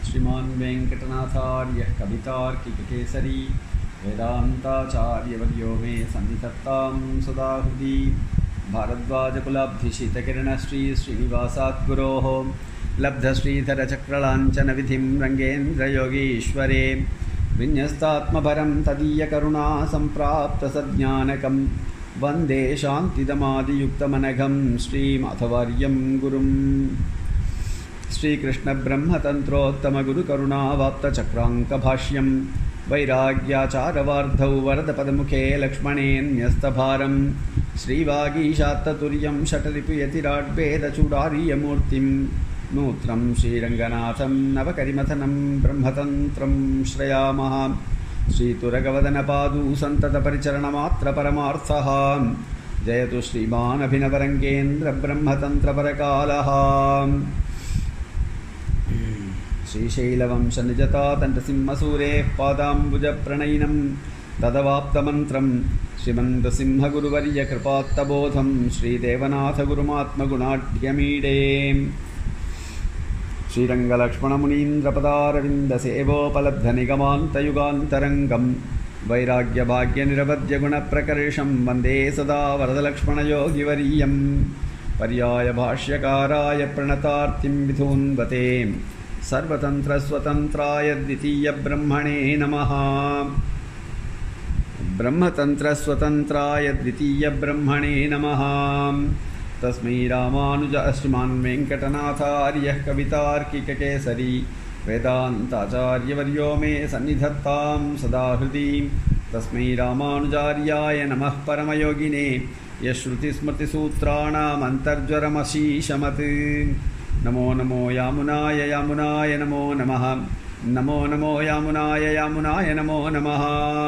श्रीमान् वेङ्कटनाथार्यः कवितार्किककेसरी वेदान्ताचार्यवर्यो मे सन्निधत्तां सदा हृदि भारद्वाजकुलाब्धिशितकिरणश्री श्रीनिवासाद्गुरोः लब्धश्रीधरचक्रलाञ्छनविधिं रङ्गेन्द्रयोगीश्वरे विन्यस्तात्मपरं तदीयकरुणा सम्प्राप्तसज्ञानकं वन्दे शान्तिदमादियुक्तमनघं श्रीमाधवर्यं गुरुम् श्रीकृष्णब्रह्मतन्त्रोत्तमगुरुकरुणावाप्तचक्राङ्कभाष्यं वैराग्याचारवार्धौ वरदपदमुखे लक्ष्मणेऽन्यस्तभारं श्रीवागीशात्ततुर्यं षटरिपुयतिराड्वेदचूडारीयमूर्तिं नूत्रं श्रीरङ्गनाथं नवकरिमथनं ब्रह्मतन्त्रं श्रयामः श्रीतुरगवदनपादू सन्ततपरिचरणमात्रपरमार्थः जयतु श्रीमानभिनवरङ्गेन्द्रब्रह्मतन्त्रपरकालः श्रीशैलवंशनिजतातण्डसिंहसूरेः पादाम्बुजप्रणयिनं तदवाप्तमन्त्रं श्रीमन्तसिंहगुरुवर्यकृपात्तबोधं श्रीदेवनाथगुरुमात्मगुणाढ्यमीडे श्रीरङ्गलक्ष्मणमुनीन्द्रपदारविन्दसेवोपलब्धनिगमान्तयुगान्तरङ्गं वैराग्यभाग्यनिरवध्यगुणप्रकर्षं वन्दे सदा वरदलक्ष्मणयोगिवर्यं पर्यायभाष्यकाराय प्रणतार्तिं विधून्वते सर्वतन्त्रस्वतन्त्राय द्वितीयब्रह्मणे नमः ब्रह्मतन्त्रस्वतन्त्राय द्वितीयब्रह्मणे नमः तस्मै रामानुज श्रीमान् वेङ्कटनाथार्यः कवितार्किककेसरी वेदान्ताचार्यवर्यो मे सन्निधत्तां सदा हृदि तस्मै रामानुजार्याय नमः परमयोगिने यश्रुतिस्मृतिसूत्राणामन्तर्ज्वरमशीशमत् नमो नमो यामुनाय यामुनाय नमो नमः नमो नमो यामुनाय यामुनाय नमो நமः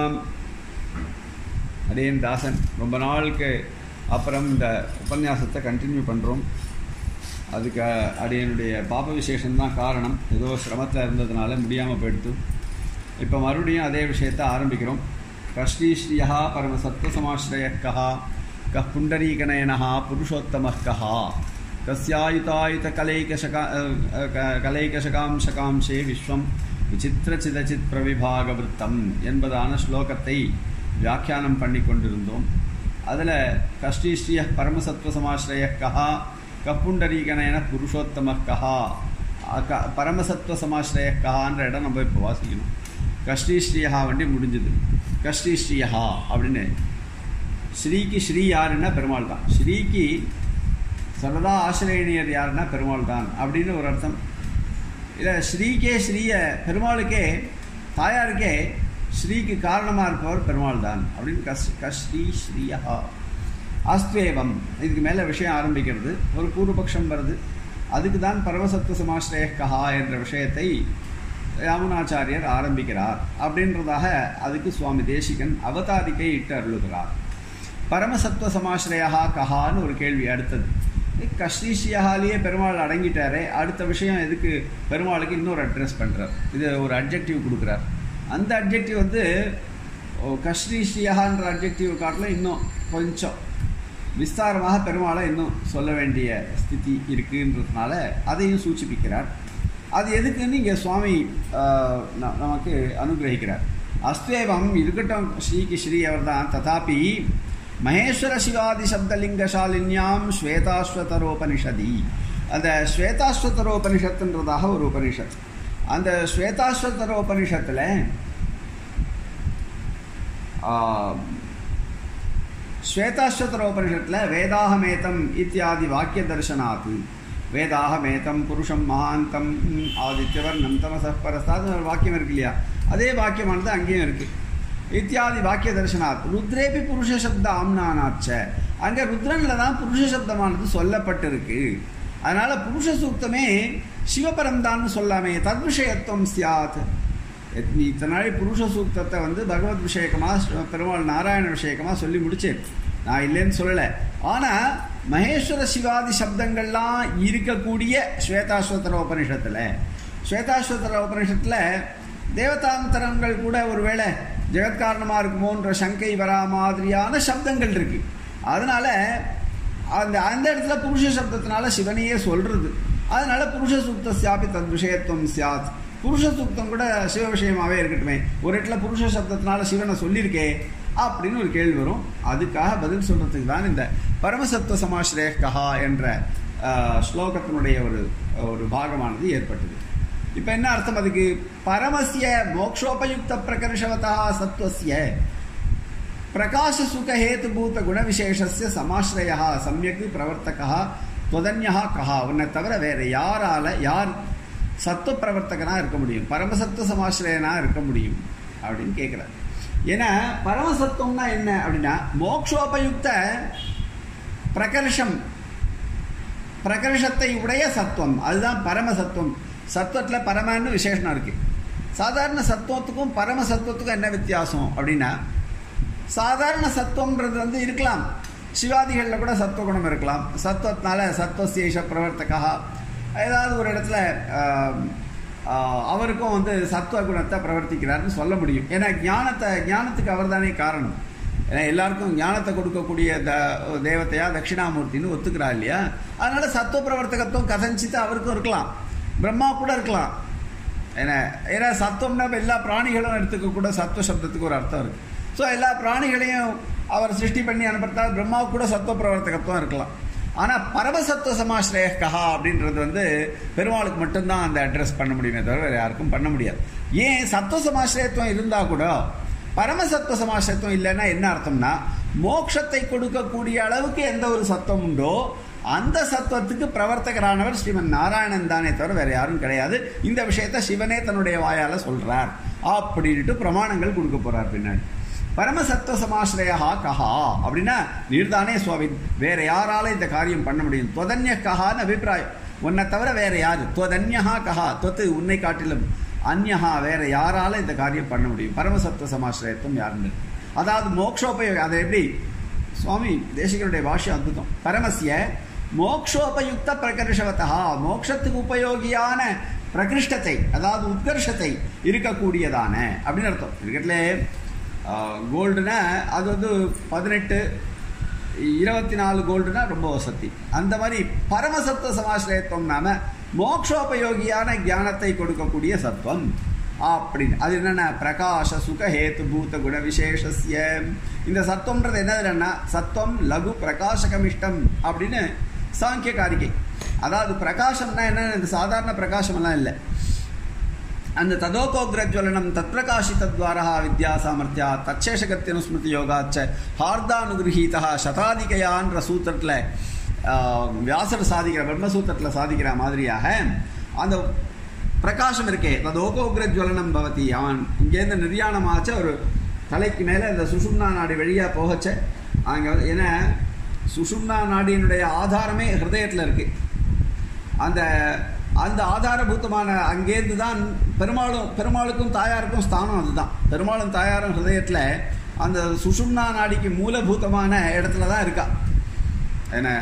அடேன் தாசன் ரொம்ப நாளுக்கு அப்புறம் இந்த உபன்யாசத்தை கண்டினியூ பண்ணுறோம் அதுக்கு அடியனுடைய பாப விசேஷம்தான் காரணம் ஏதோ சிரமத்தில் இருந்ததுனால முடியாமல் போயிடுத்து இப்போ மறுபடியும் அதே விஷயத்தை ஆரம்பிக்கிறோம் கஸ்ரீஸ்ரீயா பரம சத்வசமாஸ்ரய கஹா கः पुण्डरीकनयनः पुरुषोत्तमः कः कस्यायुतायुतकलैकशका கலைகசகாம்சகாம்சே விஸ்வம் விசித்திரச்சிதச்சித் பிரவிபாகவிருத்தம் என்பதான ஸ்லோகத்தை வியாக்கியானம் பண்ணி கொண்டிருந்தோம் அதில் கஷ்டீஸ்ரீய பரமசத்வ சமாஸ்ரய கஹா கப்புண்டரீகனயன புருஷோத்தம கஹா க பரமசத்வ சமாஸ்ரய கஹான்ற இடம் நம்ம இப்போ வாசிக்கணும் கஷ்டீஸ்ரீயா வண்டி முடிஞ்சது கஷ்டீஸ்ரீயா அப்படின்னு ஸ்ரீக்கு ஸ்ரீ யாருன்னா பெருமாள் தான் ஸ்ரீக்கு சர்வதா ஆசிரியனியர் யாருன்னா பெருமாள் தான் அப்படின்னு ஒரு அர்த்தம் இல்லை ஸ்ரீக்கே ஸ்ரீய பெருமாளுக்கே தாயாருக்கே ஸ்ரீக்கு காரணமாக இருப்பவர் பெருமாள் தான் அப்படின்னு கஸ் கஸ்ரீ ஸ்ரீயா அஸ்துவேவம் இதுக்கு மேலே விஷயம் ஆரம்பிக்கிறது ஒரு பூர்வபக்ஷம் வருது அதுக்கு தான் பரமசத்துவ சமாஸ்ரய கஹா என்ற விஷயத்தை ராமனாச்சாரியர் ஆரம்பிக்கிறார் அப்படின்றதாக அதுக்கு சுவாமி தேசிகன் அவதாரிக்கை இட்டு அருளுகிறார் பரமசத்துவ சமாஸ்ரயா கஹான்னு ஒரு கேள்வி அடுத்தது கஷ்ரீஷியாலேயே பெருமாள் அடங்கிட்டாரே அடுத்த விஷயம் எதுக்கு பெருமாளுக்கு இன்னொரு அட்ரஸ் பண்ணுறார் இது ஒரு அப்ஜெக்டிவ் கொடுக்குறார் அந்த அப்ஜெக்டிவ் வந்து கஷ்ரீஷியான்ற அப்ஜெக்டிவ் காட்டில் இன்னும் கொஞ்சம் விஸ்தாரமாக பெருமாளை இன்னும் சொல்ல வேண்டிய ஸ்திதி இருக்குன்றதுனால அதையும் சூச்சிப்பிக்கிறார் அது எதுக்குன்னு இங்கே சுவாமி நமக்கு அனுகிரகிக்கிறார் அஸ்தேவம் இருக்கட்டும் ஸ்ரீக்கு ஸ்ரீ அவர் தான் ததாபி மகேஸ்வர சிவாதி சப்தலிங்கசாலின்யாம் ஸ்வேதாஸ்வதரோபனிஷதி அந்த ஸ்வேதாஸ்வதரோபனிஷத்துன்றதாக ஒரு உபனிஷத் அந்த ஸ்வேதாஸ்வதரோபனிஷத்தில் ஸ்வேதாஸ்வதரோபனிஷத்தில் வேதாகமேதம் இத்தியாதி வாக்கிய தரிசனாத்து வேதாகமேதம் புருஷம் மகாந்தம் ஆதித்யவர்ணம் தமசப் பரஸ்தாது ஒரு வாக்கியம் இருக்கு இல்லையா அதே வாக்கியமானது அங்கேயும் இருக்குது இத்தியாதி வாக்கிய தரிசனாத் ருத்ரேபி புருஷ சப்த ஆம்னானாச்ச அங்கே ருத்ரனில் தான் புருஷ சப்தமானது சொல்லப்பட்டிருக்கு அதனால் புருஷ சூக்தமே சிவபரம்தான்னு சொல்லாமே தத் விஷயத்துவம் சியாத் இத்தனை நாள் புருஷ சூக்தத்தை வந்து பகவத் விஷயக்கமாக பெருமாள் நாராயண விஷயக்கமாக சொல்லி முடிச்சேன் நான் இல்லைன்னு சொல்லலை ஆனால் மகேஸ்வர சிவாதி சப்தங்கள்லாம் இருக்கக்கூடிய ஸ்வேதாஸ்வதர உபனிஷத்தில் ஸ்வேதாஸ்வதர உபனிஷத்தில் தேவதாந்தரங்கள் கூட ஒருவேளை ஜெகத்காரணமாக இருக்குமோன்ற சங்கை வரா மாதிரியான சப்தங்கள் இருக்குது அதனால் அந்த அந்த இடத்துல புருஷ சப்தத்தினால சிவனையே சொல்கிறது அதனால் புருஷ சூக்த சியாபி தத் விஷயத்துவம் சியாத் புருஷ சூக்தம் கூட சிவ விஷயமாவே இருக்கட்டுமே ஒரு இடத்துல புருஷ சப்தத்தினால சிவனை சொல்லியிருக்கே அப்படின்னு ஒரு கேள்வி வரும் அதுக்காக பதில் சொல்றதுக்கு தான் இந்த பரமசத்துவ சமாஸ்ரேய கஹா என்ற ஆஹ், ஸ்லோகத்தினுடைய ஒரு ஒரு பாகமானது ஏற்பட்டது இப்போ என்ன அர்த்தம் அதுக்கு பரமசிய மோக்ஷோபயுக்த பிரகர்ஷவதா சத்வசிய பிரகாச சுக ஹேதுபூத குணவிசேஷஸ்ய சமாஸ்ரயா சமயக்கு பிரவர்த்தகா தொதன்யா கஹா உன்னை தவிர வேற யாரால யார் சத்துவ பிரவர்த்தகனா இருக்க முடியும் பரமசத்துவ சமாஸ்ரயனா இருக்க முடியும் அப்படின்னு கேட்குறாரு ஏன்னா பரமசத்துவம்னா என்ன அப்படின்னா மோக்ஷோபயுக்த பிரகர்ஷம் பிரகர்ஷத்தை உடைய சத்துவம் அதுதான் பரமசத்துவம் சத்துவத்தில் பரமன்னு விசேஷனம் இருக்கு சாதாரண சத்துவத்துக்கும் பரம சத்துவத்துக்கும் என்ன வித்தியாசம் அப்படின்னா சாதாரண சத்துவம்ன்றது வந்து இருக்கலாம் சிவாதிகளில் கூட சத்துவ குணம் இருக்கலாம் சத்துவத்தினால சத்துவசேஷ பிரவர்த்தகா ஏதாவது ஒரு இடத்துல ஆஹ், ஆஹ், அவருக்கும் வந்து சத்துவ குணத்தை பிரவர்த்திக்கிறாருன்னு சொல்ல முடியும் ஏன்னா ஞானத்தை ஞானத்துக்கு அவர் தானே காரணம் ஏன்னா எல்லாருக்கும் ஞானத்தை கொடுக்கக்கூடிய த தேவதையா தட்சிணாமூர்த்தின்னு ஒத்துக்கிறா இல்லையா அதனால சத்துவ பிரவர்த்தகத்துவம் கதஞ்சித்து அவருக்கும் இருக்கலாம் பிரம்மா கூட இருக்கலாம் ஏன்னா ஏன்னா சத்துவம்னா இப்ப எல்லா பிராணிகளும் எடுத்துக்க கூட சத்துவ சப்தத்துக்கு ஒரு அர்த்தம் இருக்கு ஸோ எல்லா பிராணிகளையும் அவர் சிருஷ்டி பண்ணி அனுப்புறதால் பிரம்மாவுக்கு கூட சத்துவ பிரவர்த்தகத்துவம் இருக்கலாம் ஆனால் பரமசத்துவ சமாஸ்ரேய கஹா அப்படின்றது வந்து பெருமாளுக்கு மட்டும்தான் அந்த அட்ரஸ் பண்ண முடியுமே தவிர வேறு யாருக்கும் பண்ண முடியாது ஏன் சத்துவ சமாஸ்ரயத்துவம் இருந்தால் கூட பரமசத்துவ சமாஸ்ரயத்துவம் இல்லைன்னா என்ன அர்த்தம்னா மோட்சத்தை கொடுக்கக்கூடிய அளவுக்கு எந்த ஒரு சத்துவம் உண்டோ அந்த சத்துவத்துக்கு பிரவர்த்தகரானவர் ஸ்ரீமன் நாராயணன் தானே தவிர வேற யாரும் கிடையாது இந்த விஷயத்த சிவனே தன்னுடைய வாயால சொல்றார் அப்படின்ட்டு பிரமாணங்கள் கொடுக்க போறார் பின்னாடி பரமசத்துவ சமாஸ்ரயா கஹா அப்படின்னா நீர்தானே சுவாமி வேற யாரால இந்த காரியம் பண்ண முடியும் தொதன்ய கஹான்னு அபிப்பிராயம் உன்னை தவிர வேற யாரு தொதன்யஹா கஹா தொத்து உன்னை காட்டிலும் அந்யஹா வேற யாரால இந்த காரியம் பண்ண முடியும் பரமசத்துவ சமாஸ்ரயத்துவம் யாருன்னு அதாவது மோக்ஷோபயோகம் அதை எப்படி சுவாமி தேசிகருடைய பாஷ்யம் அற்புதம் பரமசிய மோக்ஷோபயுக்த பிரகர்ஷவத்தா மோக்ஷத்துக்கு உபயோகியான பிரகிருஷ்டத்தை அதாவது உத்கர்ஷத்தை இருக்கக்கூடியதான அப்படின்னு அர்த்தம் கிரிக்கெட்ல கோல்டுனா அது வந்து பதினெட்டு இருபத்தி நாலு கோல்டுனா ரொம்ப வசதி அந்த மாதிரி பரமசத்துவ சமாசிரயத்துவம் நாம மோக்ஷோபயோகியான ஞானத்தை கொடுக்கக்கூடிய சத்துவம் அப்படின்னு அது என்னென்ன பிரகாஷ சுக ஹேத்து பூத குண விசேஷஸ்ய இந்த சத்துவம்ன்றது என்னதுன்னா சத்துவம் லகு பிரகாசகமிஷ்டம் அப்படின்னு சாங்கிய காரிகை அதாவது பிரகாசம்னா என்ன இந்த சாதாரண பிரகாசமெல்லாம் இல்லை அந்த ததோகோக்ரஜ்வலனம் தத்பிரகாசித்தத்வாரா வித்யா சாமர்த்தியா தச்சேஷகத்தியனு ஸ்மிருதி யோகாச்ச ஹார்தானுகிரகீதா சதாதிகயான்ற சூத்திரத்தில் வியாசர் சாதிக்கிற பிரம்மசூத்திரத்தில் சாதிக்கிற மாதிரியாக அந்த பிரகாசம் இருக்கே ததோகோக்ரஜ்வலனம் பவதி அவன் இங்கேருந்து நிர்யாணமாச்ச ஒரு தலைக்கு மேலே இந்த சுஷும்னா நாடி வழியாக போகச்ச அங்கே வந்து ஏன்னா சுஷும்னா நாடியினுடைய ஆதாரமே ஹிருதயத்தில் இருக்குது அந்த அந்த ஆதாரபூத்தமான அங்கேருந்து தான் பெருமாளும் பெருமாளுக்கும் தாயாருக்கும் ஸ்தானம் அதுதான் பெருமாளும் தாயாரும் ஹிருதயத்தில் அந்த சுஷும்னா நாடிக்கு மூலபூதமான இடத்துல தான் இருக்கா என்ன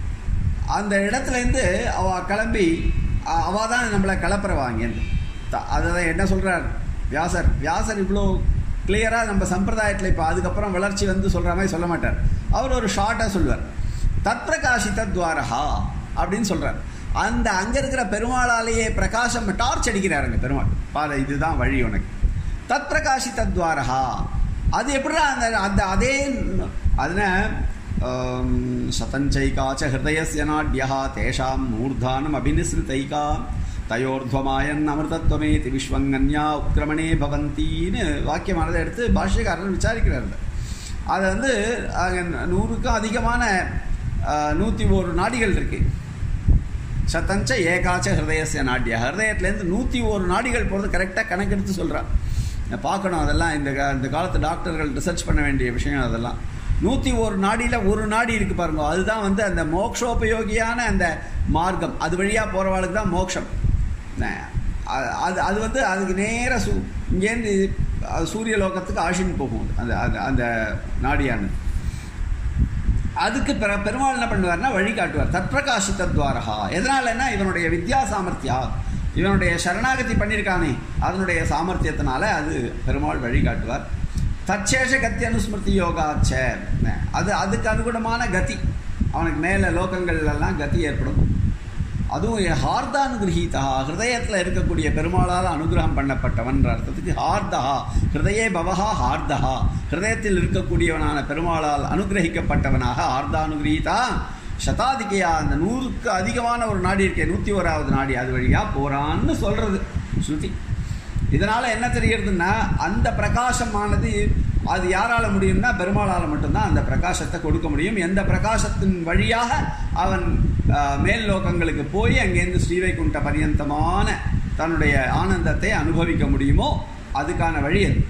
அந்த இடத்துலேருந்து அவ கிளம்பி அ- அவ தான் நம்மளை கிளப்புறவா அங்கேருந்து த- அதுதான் என்ன சொல்கிறார் வியாசர் வியாசர் இவ்வளோ கிளியராக நம்ம சம்பிரதாயத்தில் இப்போ அதுக்கப்புறம் வளர்ச்சி வந்து சொல்கிற மாதிரி சொல்ல மாட்டார் அவர் ஒரு ஷார்ட்டாக சொல்வார் தத்பிரகாசித துவாரஹா அப்படின்னு சொல்கிறார் அந்த அங்கே இருக்கிற பெருமாளாலேயே பிரகாசம் டார்ச் அடிக்கிறாருங்க பெருமாள் பாரு இதுதான் வழி உனக்கு தத் பிரகாசித துவாரஹா அது எப்படிடா அந்த அந்த அதே அதுன சதஞ்சைகாச்ச ஹிருதயஸ்ய நாட்யா தேஷாம் மூர்தானம் அபினிஸ்ருதைகா தயோர்த்வமாயன் அமிர்தத்வமேதி விஸ்வங்கன்யா உத்கிரமணே பவந்தின்னு வாக்கியமானதை எடுத்து பாஷ்யக்காரர் விசாரிக்கிறார் அதை. அது வந்து அங்க நூறுக்கும் அதிகமான நூற்றி ஒரு நாடிகள் இருக்குது சத்தஞ்ச ஏகாச்ச ஹிருதயசிய நாட்டியா ஹிருதயத்துலேருந்து நூற்றி ஒரு நாடிகள் போகிறது கரெக்டாக கணக்கெடுத்து சொல்கிறான் பார்க்கணும் அதெல்லாம் இந்த கா- இந்த காலத்து டாக்டர்கள் ரிசர்ச் பண்ண வேண்டிய விஷயம் அதெல்லாம் நூற்றி ஒரு நாடியில் ஒரு நாடி இருக்கு பாருங்க அதுதான் வந்து அந்த மோக்ஷோபயோகியான அந்த மார்க்கம் அது வழியாக போகிறவாளுக்கு தான் மோக்ஷம் ந- அ- அது அது வந்து அதுக்கு நேராக சூ இங்கேருந்து அது சூரிய லோகத்துக்கு ஆஷின் போகும் அந்த அந்த அந்த நாடியானது அதுக்கு பெர பெருமாள் என்ன பண்ணுவார்னா வழி காட்டுவார் தற்பிரகாசித்த துவாரகா எதனாலன்னா இவனுடைய வித்யா சாமர்த்தியா இவனுடைய சரணாகதி பண்ணியிருக்கானே அதனுடைய சாமர்த்தியத்தினால அது பெருமாள் வழி காட்டுவார் தற்சேஷ கத்தி அனுஸ்மிருதி யோகாச்ச அது அதுக்கு அனுகுணமான கதி அவனுக்கு மேலே லோகங்கள்லாம் கதி ஏற்படும் அதுவும் ஹார்தானுகிரகீதா ஹிருதயத்தில் இருக்கக்கூடிய பெருமாளால் அனுகிரகம் பண்ணப்பட்டவன்ற அர்த்தத்துக்கு ஹார்தஹா ஹிருதயே பவஹா ஹார்தஹா ஹிருதயத்தில் இருக்கக்கூடியவனான பெருமாளால் அனுகிரகிக்கப்பட்டவனாக ஹார்தானுகிரகீதா சதாதிகையா அந்த நூறுக்கு அதிகமான ஒரு நாடி இருக்கே நூற்றி ஓராவது நாடி அது வழியாக போகிறான்னு சொல்கிறது ஸ்ருதி இதனால் என்ன தெரிகிறதுன்னா அந்த பிரகாசமானது அது யாரால் முடியும்னா பெருமாளால் மட்டும்தான் அந்த பிரகாசத்தை கொடுக்க முடியும் எந்த பிரகாசத்தின் வழியாக அவன் ஆஹ், மேல் லோகங்களுக்கு போய் அங்கேருந்து ஸ்ரீவைகுண்ட பரியந்தமான தன்னுடைய ஆனந்தத்தை அனுபவிக்க முடியுமோ அதுக்கான வழி அது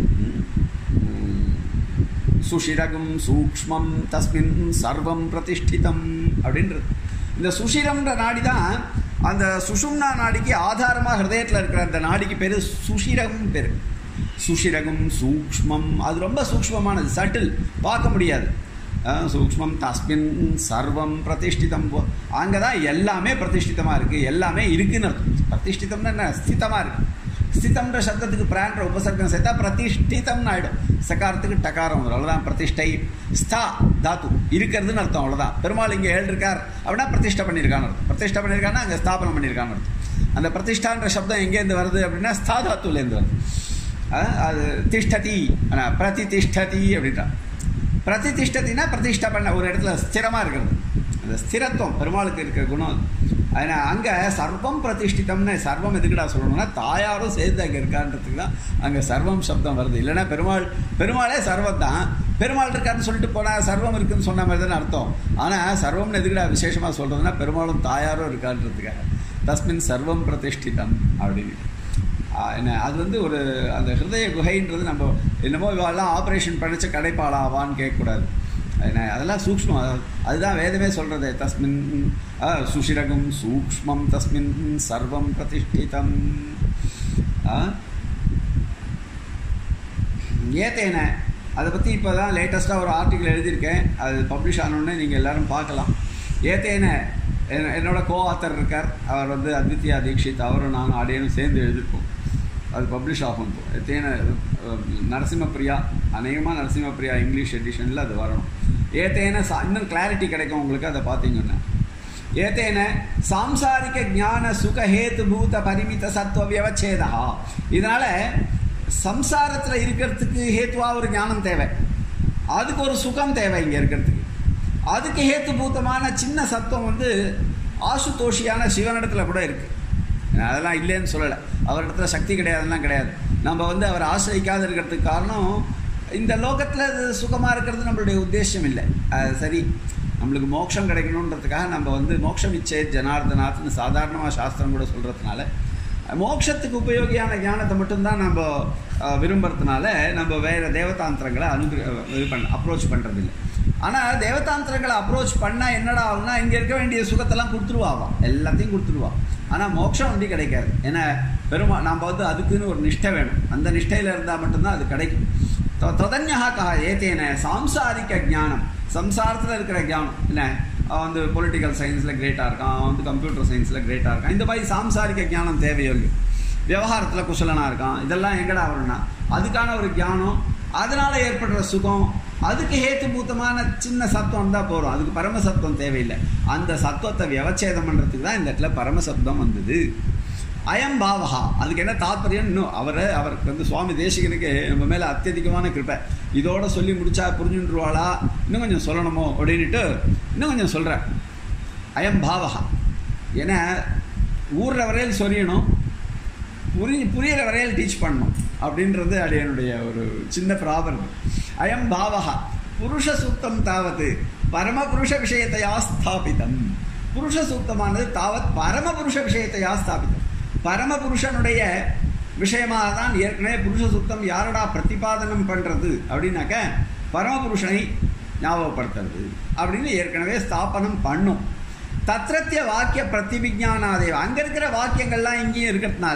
உம், சுஷிரகும் சூக்ஷ்மம் தஸ்மின் சர்வம் பிரதிஷ்டிதம் அப்படின்றது இந்த சுஷிரம்ன்ற நாடி தான் அந்த சுஷும்னா நாடிக்கு ஆதாரமாக ஹிருதயத்தில் இருக்கிற அந்த நாடிக்கு பேர் சுஷிரகம் பேர் சுஷிரகம் சூக்ஷ்மம் அது ரொம்ப சூக்ஷ்மமானது சட்டில் பார்க்க முடியாது அஹ், சூக்ஷ்மம் தஸ்மின் சர்வம் பிரதிஷ்டிதம் அங்கே தான் எல்லாமே பிரதிஷ்டிதமாக இருக்குது எல்லாமே இருக்குன்னு அர்த்தம் பிரதிஷ்டிதம்னா என்ன ஸ்திதமாக இருக்குது ஸ்திதம்ன்ற சப்தத்துக்கு பிரான்ற உபசர்க்கம் சேர்த்தா பிரதிஷ்டிதம்னு ஆகிடும் சகாரத்துக்கு டகாரம் வரும் அவ்வளோதான் பிரதிஷ்டை ஸ்தா தாத்து இருக்கிறதுன்னு அர்த்தம் அவ்வளோதான் பெருமாள் இங்கே ஏழு இருக்கார் அப்படின்னா பிரதிஷ்டை பண்ணியிருக்கான்னு அர்த்தம் பிரதிஷ்டை பண்ணியிருக்கான்னா அங்கே ஸ்தாபனம் பண்ணியிருக்கான்னு அர்த்தம் அந்த பிரதிஷ்டான்ற சப்தம் எங்கேருந்து வருது அப்படின்னா ஸ்தா தாத்துலேருந்து வருது அஹ், அது திஷ்டதி ஆனால் பிரதிதிஷ்டதி அப்படின்றான் பிரதிதிஷ்டத்தினா பிரதிஷ்டை பண்ண ஒரு இடத்துல ஸ்திரமாக இருக்கிறது அந்த ஸ்திரத்துவம் பெருமாளுக்கு இருக்கிற குணம் அது அதனால் அங்கே சர்வம் பிரதிஷ்டிதம்னு சர்வம் எதுக்குடா சொல்லணும்னா தாயாரும் சேர்ந்து அங்கே இருக்கான்றதுக்கு தான் அங்கே சர்வம் சப்தம் வருது இல்லைன்னா பெருமாள் பெருமாளே சர்வம் தான் பெருமாள் இருக்காருன்னு சொல்லிட்டு போனால் சர்வம் இருக்குன்னு சொன்ன மாதிரி தானே அர்த்தம் ஆனால் சர்வம்னு எதுக்குடா விசேஷமாக சொல்கிறதுனா பெருமாளும் தாயாரும் இருக்கான்றதுக்காக தஸ்மின் சர்வம் பிரதிஷ்டிதம் அப்படின்னு ஆஹ் என்ன அது வந்து ஒரு அந்த ஹிருதய குகைன்றது நம்ம என்னமோ இவெல்லாம் ஆப்ரேஷன் பண்ணிச்ச கடைப்பாளாவான்னு கேட்கக்கூடாது என்ன அதெல்லாம் சூக்ஷ்மம் அது- அதுதான் வேதமே சொல்கிறது தஸ்மின் ஆஹ் சுஷிரகம் சூக்ஷ்மம் தஸ்மின் சர்வம் பிரதிஷ்டிதம் ஆஹ் ஏத்தேன அதை பற்றி இப்போ தான் லேட்டஸ்ட்டாக ஒரு ஆர்டிக்கல் எழுதியிருக்கேன் அது பப்ளிஷ் ஆனோடனே நீங்கள் எல்லாரும் பார்க்கலாம் ஏத்தேன என்- என்னோட கோ ஆத்தர் இருக்கார் அவர் வந்து அத்வித்யா தீக்ஷித் அவரும் நானும் ஆடியனும் சேர்ந்து எழுதியிருக்கோம் அது பப்ளிஷ் ஆகும் இப்போ ஏத்தேன அஹ், நரசிம்மப்பிரியா அநேகமாக நரசிம்மப்பிரியா இங்கிலீஷ் எடிஷனில் அது வரணும் ஏத்தேன சா இன்னும் கிளாரிட்டி கிடைக்கும் உங்களுக்கு அதை பார்த்தீங்கன்னா ஏத்தேன சாம்சாரிக ஞான சுக ஹேத்துபூத பரிமித சத்துவ வியவச்சேதா இதனால சம்சாரத்தில் இருக்கிறதுக்கு ஹேத்துவா ஒரு ஞானம் தேவை அதுக்கு ஒரு சுகம் தேவை இங்கே இருக்கிறதுக்கு அதுக்கு ஹேத்துபூதமான சின்ன சத்துவம் வந்து ஆசுதோஷியான சிவனிடத்துல கூட இருக்கு நான் அதெல்லாம் இல்லைன்னு சொல்லலை அவரிடத்துல சக்தி கிடையாதுலாம் கிடையாது நம்ம வந்து அவர் ஆசிரிக்காத இருக்கிறதுக்கு காரணம் இந்த லோகத்தில் இது சுகமாக இருக்கிறது நம்மளுடைய உத்தேசம் இல்லை அது சரி நம்மளுக்கு மோட்சம் கிடைக்கணுன்றதுக்காக நம்ம வந்து மோட்சம் இச்சே ஜனார்தனாத்னு சாதாரணமாக சாஸ்திரம் கூட சொல்கிறதுனால மோட்சத்துக்கு உபயோகியான ஞானத்தை மட்டும்தான் நம்ம அஹ், விரும்புறதுனால நம்ம வேறு தேவதாந்திரங்களை அனுகிர இது பண்ண அப்ரோச் பண்ணுறதில்லை ஆனால் தேவதாந்திரங்களை அப்ரோச் பண்ணால் என்னடா ஆகும்னா இங்கே இருக்க வேண்டிய சுகத்தெல்லாம் கொடுத்துருவாவாம் எல்லாத்தையும் கொடுத்துருவா ஆனால் மோட்சம் அப்படி கிடைக்காது ஏன்னா பெருமா நாம் வந்து அதுக்குன்னு ஒரு நிஷ்டை வேணும் அந்த நிஷ்டையில் இருந்தால் மட்டும்தான் அது கிடைக்கும் தொ- தொதன்யா கா ஏத்தேன சாம்சாரிக்க ஞானம் சம்சாரத்தில் இருக்கிற ஞானம் என்ன அவன் வந்து பொலிட்டிக்கல் சயின்ஸில் கிரேட்டாக இருக்கான் அவன் வந்து கம்ப்யூட்டர் சயின்ஸில் கிரேட்டாக இருக்கான் இந்த மாதிரி சாம்சாரிக்க ஞானம் தேவையோ இல்லையோ விவகாரத்தில் குசலனாக இருக்கான் இதெல்லாம் எங்கடா வரும்னா அதுக்கான ஒரு ஞானம் அதனால் ஏற்படுற சுகம் அதுக்கு ஹேத்துபூத்தமான சின்ன சத்துவம் தான் போகிறோம் அதுக்கு பரமசத்துவம் தேவையில்லை அந்த சத்துவத்தை வியவச்சேதம் பண்ணுறதுக்கு தான் இந்த இடத்துல பரமசப்தம் வந்தது அயம் பாவகா அதுக்கு என்ன தாத்பரியம் இன்னும் அவரை அவருக்கு வந்து சுவாமி தேசிகனுக்கு நம்ம மேலே அத்தியதிகமான கிருப்பை இதோட சொல்லி முடிச்சா புரிஞ்சுட்டுருவாளா இன்னும் கொஞ்சம் சொல்லணுமோ அப்படின்ட்டு இன்னும் கொஞ்சம் சொல்கிறேன் அயம் பாவகா ஏன்னா ஊர்ற வரையில் சொரியணும் புரி புரியிற வரையில் டீச் பண்ணணும் அப்படின்றது அது என்னுடைய ஒரு சின்ன ப்ராபலம் அயம் பாவகா புருஷ சூக்தம் தாவது பரமபுருஷ விஷயத்தையா ஸ்தாபிதம் புருஷ சூக்தமானது தாவத் பரமபுருஷ விஷயத்தையா ஸ்தாபிதம் பரமபுருஷனுடைய விஷயமாக தான் ஏற்கனவே புருஷ சூக்தம் யாரடா பிரதிபாதனம் பண்ணுறது அப்படின்னாக்க பரமபுருஷனை ஞாபகப்படுத்துறது அப்படின்னு ஏற்கனவே ஸ்தாபனம் பண்ணும் தத்ரத்திய வாக்கிய பிரதிவிஜானாதேவ அங்கே இருக்கிற வாக்கியங்கள்லாம் இங்கேயும் இருக்கிறதுனால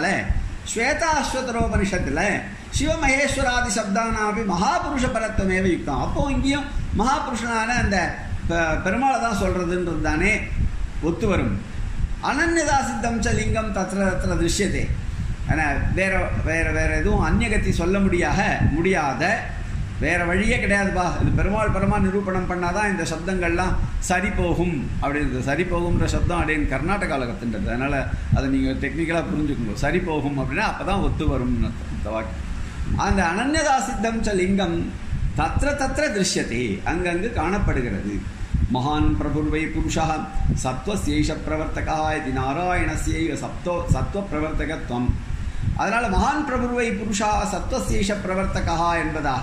ஸ்வேதாஸ்வதரோபனிஷத்தில் சிவமகேஸ்வராதி சப்தானாபி மகாபுருஷ பரத்வமேவ யுக்தம் அப்போ இங்கேயும் மகாபுருஷனான அந்த பெ- பெருமாளை தான் சொல்கிறதுன்றது தானே ஒத்து வரும் அனன்யதா சித்தம் ச லிங்கம் தத்திர தத்திர திருஷ்யதே ஆனால் வேற வேற வேற எதுவும் அந்நியகத்தி சொல்ல முடியாக முடியாத வேற வழியே கிடையாதுப்பா இது பெருமாள் பரமா நிரூபணம் பண்ணாதான் இந்த சப்தங்கள்லாம் சரி போகும் அப்படின்னு சரி போகும்ன்ற சப்தம் அப்படின்னு கர்நாடகாவில் கத்துன்றது அதனால அதை நீங்கள் டெக்னிக்கலாக புரிஞ்சுக்கணும் சரி போகும் அப்படின்னா அப்பதான் ஒத்து வரும்னு அர்த்தம் இந்த வாக்கியம் அந்த அனன்யதா சித்தம் ச லிங்கம் தத்திர தத்திர திருஷ்யத்தே அங்கங்கு காணப்படுகிறது மகான் பிரபுர்வை புருஷா சத்வசேஷ பிரவர்த்தகா இது நாராயணஸ்யைவ சப்தோ சத்வ பிரவர்த்தகத்துவம் அதனால மகான் பிரபுர்வை புருஷா சத்வசேஷ பிரவர்த்தகா என்பதாக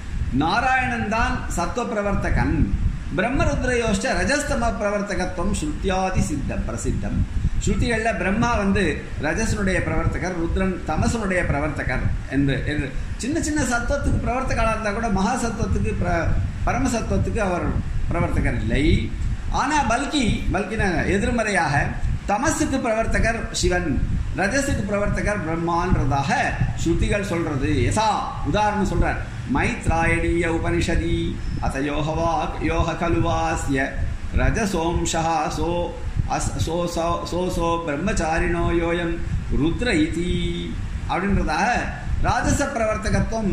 நாராயணன் தான் சத்வ பிரவர்த்தகன் பிரம்மருத்ரயோஷ்ட ரஜஸ்தம பிரவர்த்தகத்துவம் ஸ்ருத்தியாதி சித்தம் பிரசித்தம் ஸ்ருதிகளில் பிரம்மா வந்து ரஜசனுடைய பிரவர்த்தகர் ருத்ரன் தமசனுடைய பிரவர்த்தகர் என்று என்று சின்ன சின்ன சத்துவத்துக்கு பிரவர்த்தகராக இருந்தால் கூட மகா சத்துவத்துக்கு பிர பரமசத்துவத்துக்கு அவர் பிரவர்த்தகர் இல்லை ஆனால் பல்கி பல்கின எதிர்மறையாக தமசுக்கு பிரவர்த்தகர் சிவன் ரஜசுக்கு பிரவர்த்தகர் பிரம்மான்றதாக ஸ்ருதிகள் சொல்றது யசா உதாரணம் சொல்றார் மைத்ராயணீய உபனிஷதி அத யோகவா யோக கலுவாஸ்ய ரஜசோம்ஷா சோ அஸ் சோ சோ சோ சோ பிரம்மச்சாரிணோ யோயம் ருத்ர இதி அப்படின்றதாக ராஜச பிரவர்த்தகத்துவம்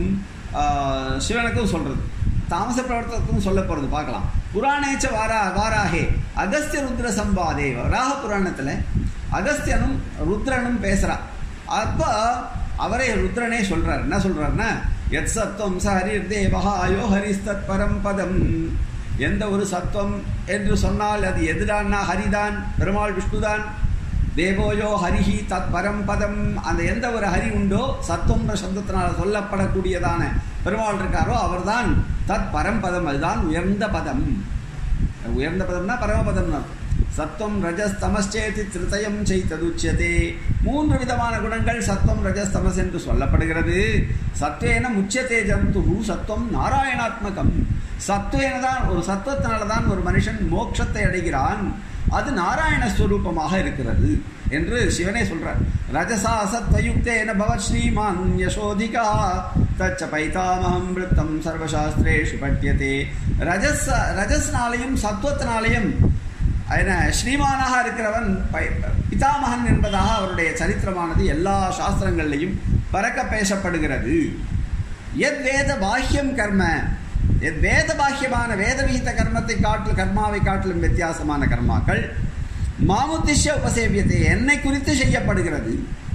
ஆஹ், சிவனுக்கும் சொல்றது தாமச பிரவர்த்தகத்துவம் சொல்ல போறது பார்க்கலாம் புராணேச்ச வாரா வாராகே அகஸ்திய ருத்ர சம்பாதே வராக புராணத்துல அகஸ்தியனும் ருத்ரனும் பேசுறா அப்போ அவரே ருத்ரனே சொல்றார் என்ன சொல்றாருன்னா எத் சத்வம் ச ஹரிர் தேவஹா யோ ஹரிஸ்தத் பரம் பதம் எந்த ஒரு சத்துவம் என்று சொன்னால் அது எதுடான்னா ஹரிதான் பெருமாள் விஷ்ணுதான் தேவோயோ ஹரிஹி தத் பரம் பதம் அந்த எந்த ஒரு ஹரி உண்டோ சத்துவம்ன்ற சப்தத்தினால் சொல்லப்படக்கூடியதான பெருமாள் இருக்காரோ அவர்தான் தத் பரம்பதம் அதுதான் உயர்ந்த பதம் உயர்ந்த பதம்னா பரமபதம்னு அர்த்தம் சத்வம் ரஜஸ் தமஸ்சேதி திருத்தயம் செய்ததுச்சியதே மூன்று விதமான குணங்கள் சத்வம் ரஜஸ் தமஸ் என்று சொல்லப்படுகிறது சத்வேன முச்சியத்தே ஜந்து சத்வம் நாராயணாத்மகம் சத்வேன தான் ஒரு சத்வத்தினால தான் ஒரு மனுஷன் மோட்சத்தை அடைகிறான் அது நாராயண ஸ்வரூபமாக இருக்கிறது என்று சிவனே சொல்றார் ரஜசா சத்வயுக்தேன பவத் ஸ்ரீமான் யசோதிகா தச்ச பைதாமகம் விருத்தம் சர்வசாஸ்திரேஷு பட்டியதே ரஜஸ் ரஜஸ்னாலையும் சத்வத்தினாலையும் என்ன ஸ்ரீமானாக இருக்கிறவன் பை- பிதாமகன் என்பதாக அவருடைய சரித்திரமானது எல்லா சாஸ்திரங்கள்லையும் பறக்க பேசப்படுகிறது எத் வேத பாஹ்யம் கர்ம எத் வேத பாஹ்யமான வேத விகித கர்மத்தை காட்டில் கர்மாவை காட்டிலும் வித்தியாசமான கர்மாக்கள் மாமுத்திஷ்ய உபசேவியத்தை என்னை குறித்து செய்யப்படுகிறது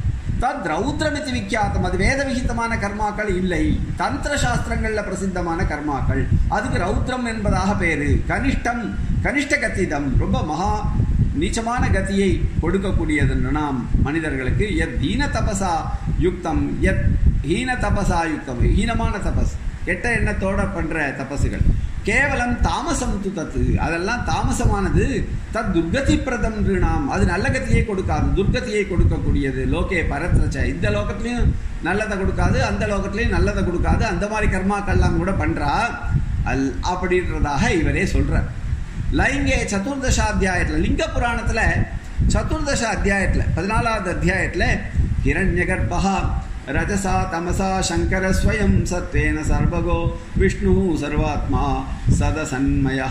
தத் ரௌத்ரமிதி விக்கியாத்தம் அது வேத விகிதமான கர்மாக்கள் இல்லை தந்திர சாஸ்திரங்கள்ல பிரசித்தமான கர்மாக்கள் அதுக்கு ரௌத்ரம் என்பதாக பேரு கனிஷ்டம் கனிஷ்ட கத்திதம் ரொம்ப மகா நீச்சமான கத்தியை கொடுக்கக்கூடியது நாம் மனிதர்களுக்கு எத் ஹீன தபசா யுக்தம் எத் ஹீன தபசா யுக்தம் ஹீனமான தபஸ் கெட்ட எண்ணத்தோட பண்ற தபசுகள் கேவலம் தாமசம் து தத்து அதெல்லாம் தாமசமானது தத் துர்கதி பிரதம் நாம் அது நல்ல கத்தியை கொடுக்காது துர்கதியை கொடுக்கக்கூடியது லோகே பரத்ரச்ச இந்த லோகத்திலையும் நல்லதை கொடுக்காது அந்த லோகத்திலையும் நல்லதை கொடுக்காது அந்த மாதிரி கர்மாக்கள்லாம் கூட பண்றா அல் அப்படின்றதாக இவரே சொல்றார் லைங்கே சதுர்தசாத்தியாயத்தில் லிங்க புராணத்தில் சதுர்தச அத்தியாயத்தில் பதினாலாவது அத்தியாயத்தில் ஹிரண்ய கர்ப்பா ரஜசா தமசா சங்கர ஸ்வயம் சத்வேன சர்வகோ விஷ்ணு சர்வாத்மா சதசன்மயா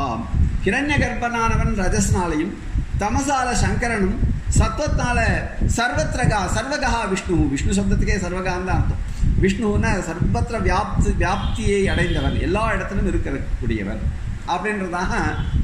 ஹிரண்ய கர்ப்பனானவன் ரஜஸ்னாலையும் தமசால சங்கரனும் சத்வத்னால சர்வத்ரகா சர்வகா விஷ்ணு விஷ்ணு சப்தத்துக்கே சர்வகான்னு தான் அர்த்தம் விஷ்ணுன்னா சர்வத்திர வியாப்தி வியாப்தியை அடைந்தவன் எல்லா இடத்திலும் இருக்கக்கூடியவர் அப்படின்றதாக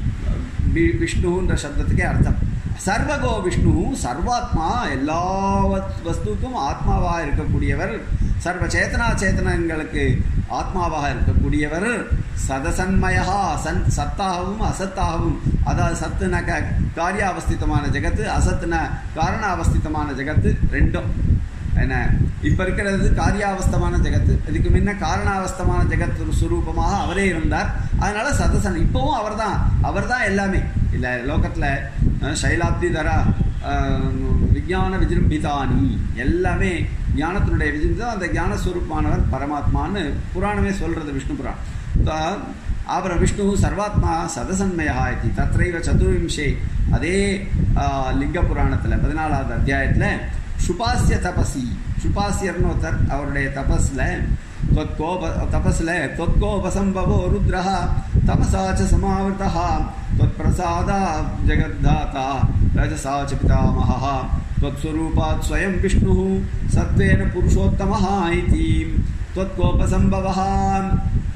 வி- விஷ்ணுன்ற சப்தத்துக்கே அர்த்தம் சர்வகோ விஷ்ணு சர்வாத்மா எல்லா வஸ்- வஸ்துக்கும் ஆத்மாவாக இருக்கக்கூடியவர் சர்வ சேதனா சேத்தனங்களுக்கு ஆத்மாவாக இருக்கக்கூடியவர் சதசன்மயா சன் சத்தாகவும் அசத்தாகவும் அதாவது சத்துன க காரியாவஸ்திதமான ஜெகத்து அசத்துன காரணாவஸ்திதமான ஜெகத்து ரெண்டும் என்ன இப்போ இருக்கிறது காரியாவஸ்தமான ஜெகத்து இதுக்கு முன்ன காரணாவஸ்தமான ஜெகத் ஒரு சுரூபமாக அவரே இருந்தார் அதனால சதசன் இப்போவும் அவர்தான் அவர்தான் எல்லாமே இல்லை லோகத்தில் சைலாப்தி தரா அஹ், விஞ்ஞான விஜృంభిதானி எல்லாமே ஞானத்தினுடைய விஜృంభిதம் அந்த ஞானஸ்வரூபமானவர் பரமாத்மான்னு புராணமே சொல்றது விஷ்ணு புராணம் த- அப்புறம் விஷ்ணு சர்வாத்மா சதசன்மயா இது தத்ரைவ சதுர்விம்சே அதே ஆஹ், லிங்க புராணத்தில் பதினாலாவது அத்தியாயத்தில் சுபாசிய தபசி சுபாசியர்னு ஒருத்தர் அவருடைய தபஸில் त्वत्कोप तपस्ल त्वत्कोपसम्भवो रुद्रः तपसा च समावृतः त्वत्प्रसादा जगद्धाता रजसा च पितामहः त्वत्स्वरूपात् स्वयं विष्णुः सत्त्वेन पुरुषोत्तमः इति त्वत्कोपसम्भवः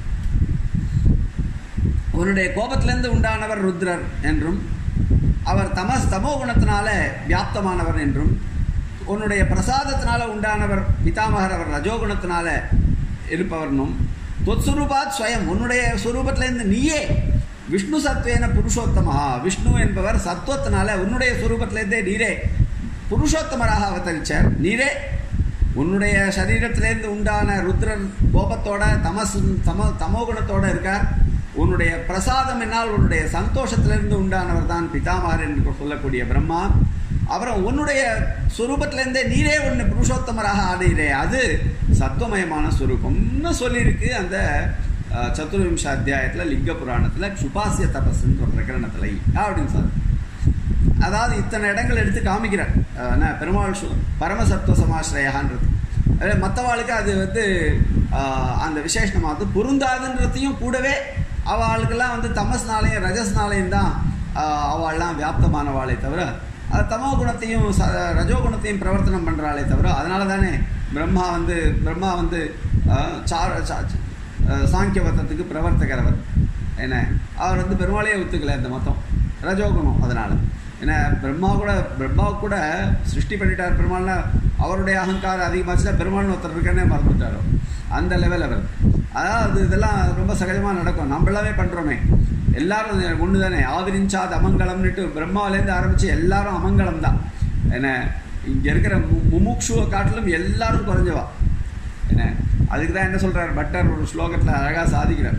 உன்னுடைய கோபத்திலிருந்து உண்டானவர் ருத்ரர் என்றும் அவர் தமஸ் தமோ குணத்தினால வியாப்தமானவர் என்றும் உன்னுடைய பிரசாதத்தினால உண்டானவர் பிதாமகர் அவர் ரஜோகுணத்தினால இருப்பவர்னும் தொத்ஸ்வரூபாத் ஸ்வயம் உன்னுடைய சுரூபத்திலேருந்து நீயே விஷ்ணு சத்வேன புருஷோத்தமஹா விஷ்ணு என்பவர் சத்துவத்தினால உன்னுடைய சுரூபத்திலேருந்தே நீரே புருஷோத்தமராக அவதரிச்சார் நீரே உன்னுடைய சரீரத்திலேருந்து உண்டான ருத்ரன் கோபத்தோட தமஸ் தம தமோகுணத்தோட இருக்கார் உன்னுடைய பிரசாதம் என்னால் உன்னுடைய சந்தோஷத்திலிருந்து உண்டானவர் தான் பிதாமகர் என்று சொல்லக்கூடிய பிரம்மா அப்புறம் உன்னுடைய சுரூபத்திலேருந்தே நீரே ஒன்று புருஷோத்தமராக ஆடுகிறே அது சத்துவமயமான சுரூபம்னு சொல்லியிருக்கு அந்த அஹ், சதுர்விம்ச அத்தியாயத்தில் லிங்க புராணத்தில் சுபாசிய தபஸ்ன்ற பிரகரணத்தில் அப்படின்னு சார் அதாவது இத்தனை இடங்கள் எடுத்து காமிக்கிறார் அஹ், என்ன பெருமாள் சு பரமசத்துவ சமாஸ்ரயான்றது அது மற்றவாளுக்கு அது வந்து அஹ், அந்த விசேஷமாக வந்து பொருந்தாதுன்றதையும் கூடவே அவளுக்கெல்லாம் வந்து தமஸ்னாலையும் ரஜஸ்னாலையும் தான் அஹ், அவள்லாம் வியாப்தமானவாளே தவிர அது தமோ குணத்தையும் ச ரஜோ குணத்தையும் பிரவர்த்தனம் பண்ணுறாளே தவிர அதனால தானே பிரம்மா வந்து பிரம்மா வந்து அஹ், சார சா- அஹ், சாங்கியவத்தத்துக்கு பிரவர்த்தகரவர் என்ன அவர் வந்து பெருமாளையே ஒத்துக்கல இந்த மொத்தம் ரஜோகுணம் அதனால் ஏன்னா பிரம்மா கூட பிரம்மா கூட சிருஷ்டி பண்ணிட்டார் பெருமாள்னா அவருடைய அகங்காரம் அதிகமாச்சுன்னா பெருமாள்னு ஒருத்தர் இருக்கன்னே மறந்துட்டாரோ அந்த லெவல் அவர் அதாவது இதெல்லாம் ரொம்ப சகஜமாக நடக்கும் நம்ம எல்லாமே பண்ணுறோமே எல்லாரும் ஒன்று தானே ஆவிரிஞ்சாத் அமங்கலம்னுட்டு பிரம்மாவிலேருந்து ஆரம்பித்து எல்லாரும் அமங்கலம் தான் என்ன இங்கே இருக்கிற மு முமுக்ஷுவை காட்டிலும் எல்லாரும் குறைஞ்சவா என்ன அதுக்கு தான் என்ன சொல்கிறார் பட்டர் ஒரு ஸ்லோகத்தில் அழகாக சாதிக்கிறார்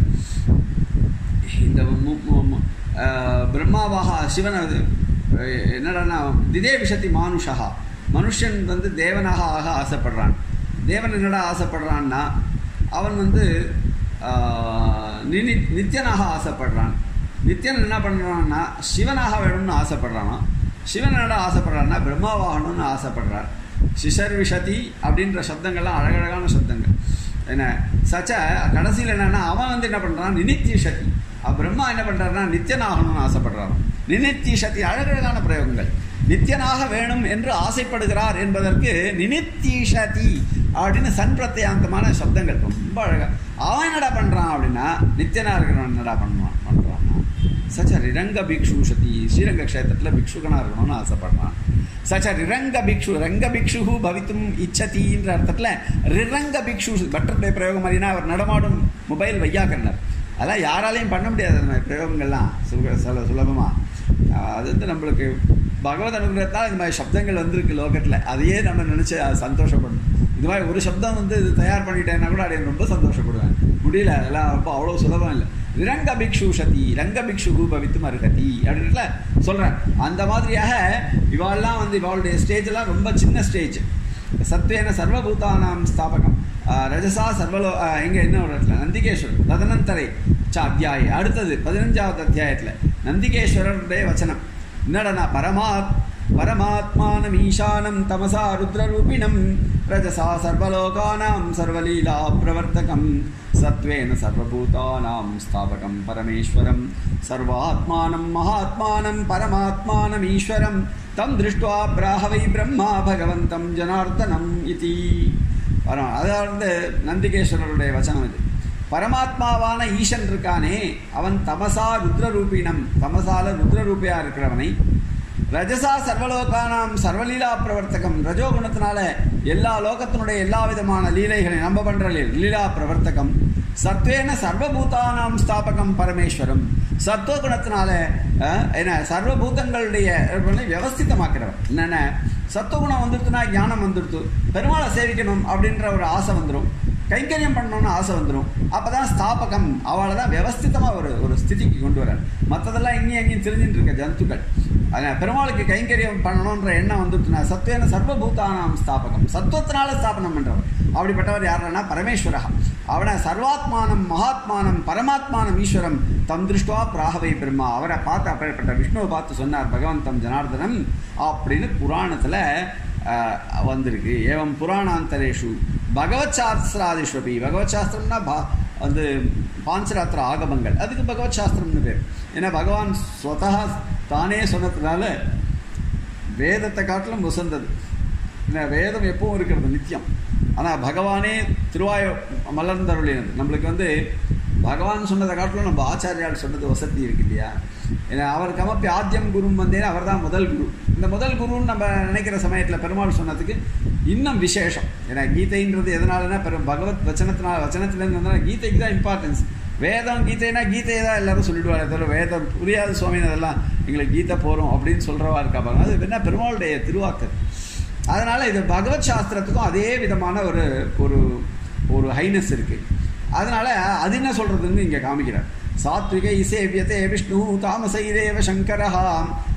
இந்த மு- மு- மு- ஆஹ் பிரம்மாவாக சிவன் அது அஹ் என்னடான்னா திதே விஷத்தி மானுஷா மனுஷன் வந்து தேவனாக ஆக ஆசைப்படுறான் தேவன் என்னடா ஆசைப்படுறான்னா அவன் வந்து ஆஹ், நினி நித்தியனாக ஆசைப்படுறான் நித்தியன் என்ன பண்ணுறான்னா சிவனாக வேணும்னு ஆசைப்படுறானா சிவன் என்னடா ஆசைப்படுறான்னா பிரம்மாவாகணும்னு ஆசைப்படுறார் சிஷர் விஷதி அப்படின்ற சப்தங்கள்லாம் அழகழகான சப்தங்கள் என்ன சச்ச கடைசியில் என்னன்னா அவன் வந்து என்ன பண்ணுறான் நினித்திய சக்தி அவ பிரம்மா என்ன பண்ணுறாருன்னா நித்தியனாகணும்னு ஆசைப்படுறாராம் நினித்திய சக்தி அழகழகான பிரயோகங்கள் நித்தியனாக வேணும் என்று ஆசைப்படுகிறார் என்பதற்கு நினித்தீஷதி அப்படின்னு சன் பிரத்யாந்தமான சப்தங்கள் ரொம்ப அழகா அவன் என்னடா பண்ணுறான் அப்படின்னா நித்தியனாக இருக்கிறவன் என்னடா பண்ணுவான் பண்ணுறான்னா சச்ச ரிரங்க பிக்ஷு சதி ஸ்ரீரங்க க்ஷேத்திரத்தில் பிக்ஷுகனாக இருக்கணும்னு ஆசைப்படுறான் சச்ச ரிரங்க பிக்ஷு ரங்க பிக்ஷு பவித்தும் இச்சதின்ற அர்த்தத்தில் ரிரங்க பிக்ஷு பட்டருடைய பிரயோகம் மாதிரினா அவர் நடமாடும் மொபைல் வையாக்கர்னர் அதெல்லாம் யாராலையும் பண்ண முடியாது அந்த மாதிரி பிரயோகங்கள்லாம் சுல சுல சுலபமாக அது வந்து நம்மளுக்கு பகவத் அனுகிரகத்தால் இந்த மாதிரி சப்தங்கள் வந்திருக்கு லோகத்தில் அதையே நம்ம நினச்சி சந்தோஷப்படணும் இது மாதிரி ஒரு சப்தம் வந்து இது தயார் பண்ணிட்டேன்னா கூட அதை ரொம்ப சந்தோஷப்படுவேன் முடியல அதெல்லாம் ரொம்ப அவ்வளோ சுலபம் இல்லை ரங்க பிக்ஷு சதி ரங்க பிக்ஷு பவித்து மருகதி அப்படின்ல சொல்கிறேன் அந்த மாதிரியாக இவாள்லாம் வந்து இவாளுடைய ஸ்டேஜெல்லாம் ரொம்ப சின்ன ஸ்டேஜ் சத்வேன சர்வபூதானாம் ஸ்தாபகம் ஆஹ் ரஜசா சர்வலோ ஆஹ் எங்க என்ன ஒரு இடத்துல நந்திகேஸ்வரர் ததனந்தரை ச அத்தியாய அடுத்தது பதினஞ்சாவது அத்தியாயத்தில் நந்திகேஸ்வரருடைய வச்சனம் என்னடனா பரமாத் பரமாத்மானம் ஈசானம் தமசா ருத்ரரூபிணம் ரஜசா சர்வலோகானாம் சர்வலீலா பிரவர்த்தகம் சத்வேன சர்வபூதானாம் ஸ்தாபகம் பரமேஸ்வரம் சர்வாத்மானம் மகாத்மானம் பரமாத்மானம் ஈஸ்வரம் தம் திருஷ்டுவா பிராகவை பிரம்மா பகவந்தம் ஜனார்தனம் இதி வரும் அதாவது நந்திகேஸ்வரருடைய வச்சனம் இது பரமாத்மாவான ஈசன் இருக்கானே அவன் தமசா ருத்ரரூபிணம் தமசால ருத்ரரூபியா இருக்கிறவனை ரஜசா சர்வலோகானாம் சர்வலீலா பிரவர்த்தகம் ரஜோகுணத்தினால எல்லா லோகத்தினுடைய எல்லா விதமான லீலைகளை நம்ம பண்ற லீ- லீலா பிரவர்த்தகம் சத்வேன சர்வபூதானாம் ஸ்தாபகம் பரமேஸ்வரம் சத்துவகுணத்தினால அஹ், என்ன சர்வபூதங்களுடைய வியவஸ்திதமாக்கிறவர் என்னென்ன சத்துவகுணம் வந்துடுத்துனா ஞானம் வந்துடுத்து பெருமாளை சேவிக்கணும் அப்படின்ற ஒரு ஆசை வந்துடும் கைங்கரியம் பண்ணணும்னு ஆசை வந்துடும் அப்போ தான் ஸ்தாபகம் அவளை தான் வியவஸ்திதமாக ஒரு ஒரு ஸ்திதிக்கு கொண்டு வரார் மற்றதெல்லாம் இங்கேயும் எங்கேயும் தெரிஞ்சுட்டு இருக்க ஜந்துக்கள் அதனால் பெருமாளுக்கு கைங்கரியம் பண்ணணுன்ற எண்ணம் வந்துட்டுனா சத்வேன சர்வபூதானாம் ஸ்தாபகம் சத்துவத்தினால ஸ்தாபனம் பண்ணுறவர் அப்படிப்பட்டவர் யாருன்னா பரமேஸ்வரா அவனை சர்வாத்மானம் மகாத்மானம் பரமாத்மானம் ஈஸ்வரம் தம் திருஷ்டுவா பிராகவை பிரம்மா அவரை பார்த்து அப்படிப்பட்ட விஷ்ணுவை பார்த்து சொன்னார் பகவந்தம் ஜனார்தனம் அப்படின்னு புராணத்தில் ஆஹ், வந்திருக்கு ஏவம் புராணாந்தரேஷு பகவத் சாஸ்திராதிஷ்வபி பகவத் சாஸ்திரம்னா பா வந்து பாஞ்சராத்திர ஆகமங்கள் அதுக்கு பகவத் சாஸ்திரம்னு பேர் ஏன்னா பகவான் ஸ்வதா தானே சொன்னதுனால வேதத்தை காட்டிலும் உசந்தது ஏன்னா வேதம் எப்பவும் இருக்கிறது நித்தியம் ஆனால் பகவானே திருவாய மலர்ந்தருளினது நம்மளுக்கு வந்து பகவான் சொன்னதை காட்டிலும் நம்ம ஆச்சாரியால் சொன்னது வசதி இருக்கு இல்லையா ஏன்னா அவர் கமப்பி ஆத்தியம் குருன்னு வந்தேன் அவர் தான் முதல் குரு இந்த முதல் குருன்னு நம்ம நினைக்கிற சமயத்தில் பெருமாள் சொன்னதுக்கு இன்னும் விசேஷம் ஏன்னா கீதைன்றது எதனாலனா பெரும் பகவத் வச்சனத்தினால் வச்சனத்துலேருந்து வந்தால் கீதைக்கு தான் இம்பார்ட்டன்ஸ் வேதம் கீதைனா கீதையை தான் எல்லாரும் சொல்லிடுவாங்க தவிர வேதம் புரியாத சுவாமின்னு அதெல்லாம் எங்களுக்கு கீதை போகிறோம் அப்படின்னு சொல்கிறவா இருக்கா பாருங்க அது என்ன பெருமாளுடைய திருவாக்கு அதனால் இது பகவத் சாஸ்திரத்துக்கும் அதே விதமான ஒரு ஒரு ஒரு ஹைனஸ் இருக்குது அதனால் அது என்ன சொல்கிறதுன்னு இங்கே காமிக்கிறார் சாத்விகை சேவியத்தே விஷ்ணு தாமசைரேவ சங்கரஹா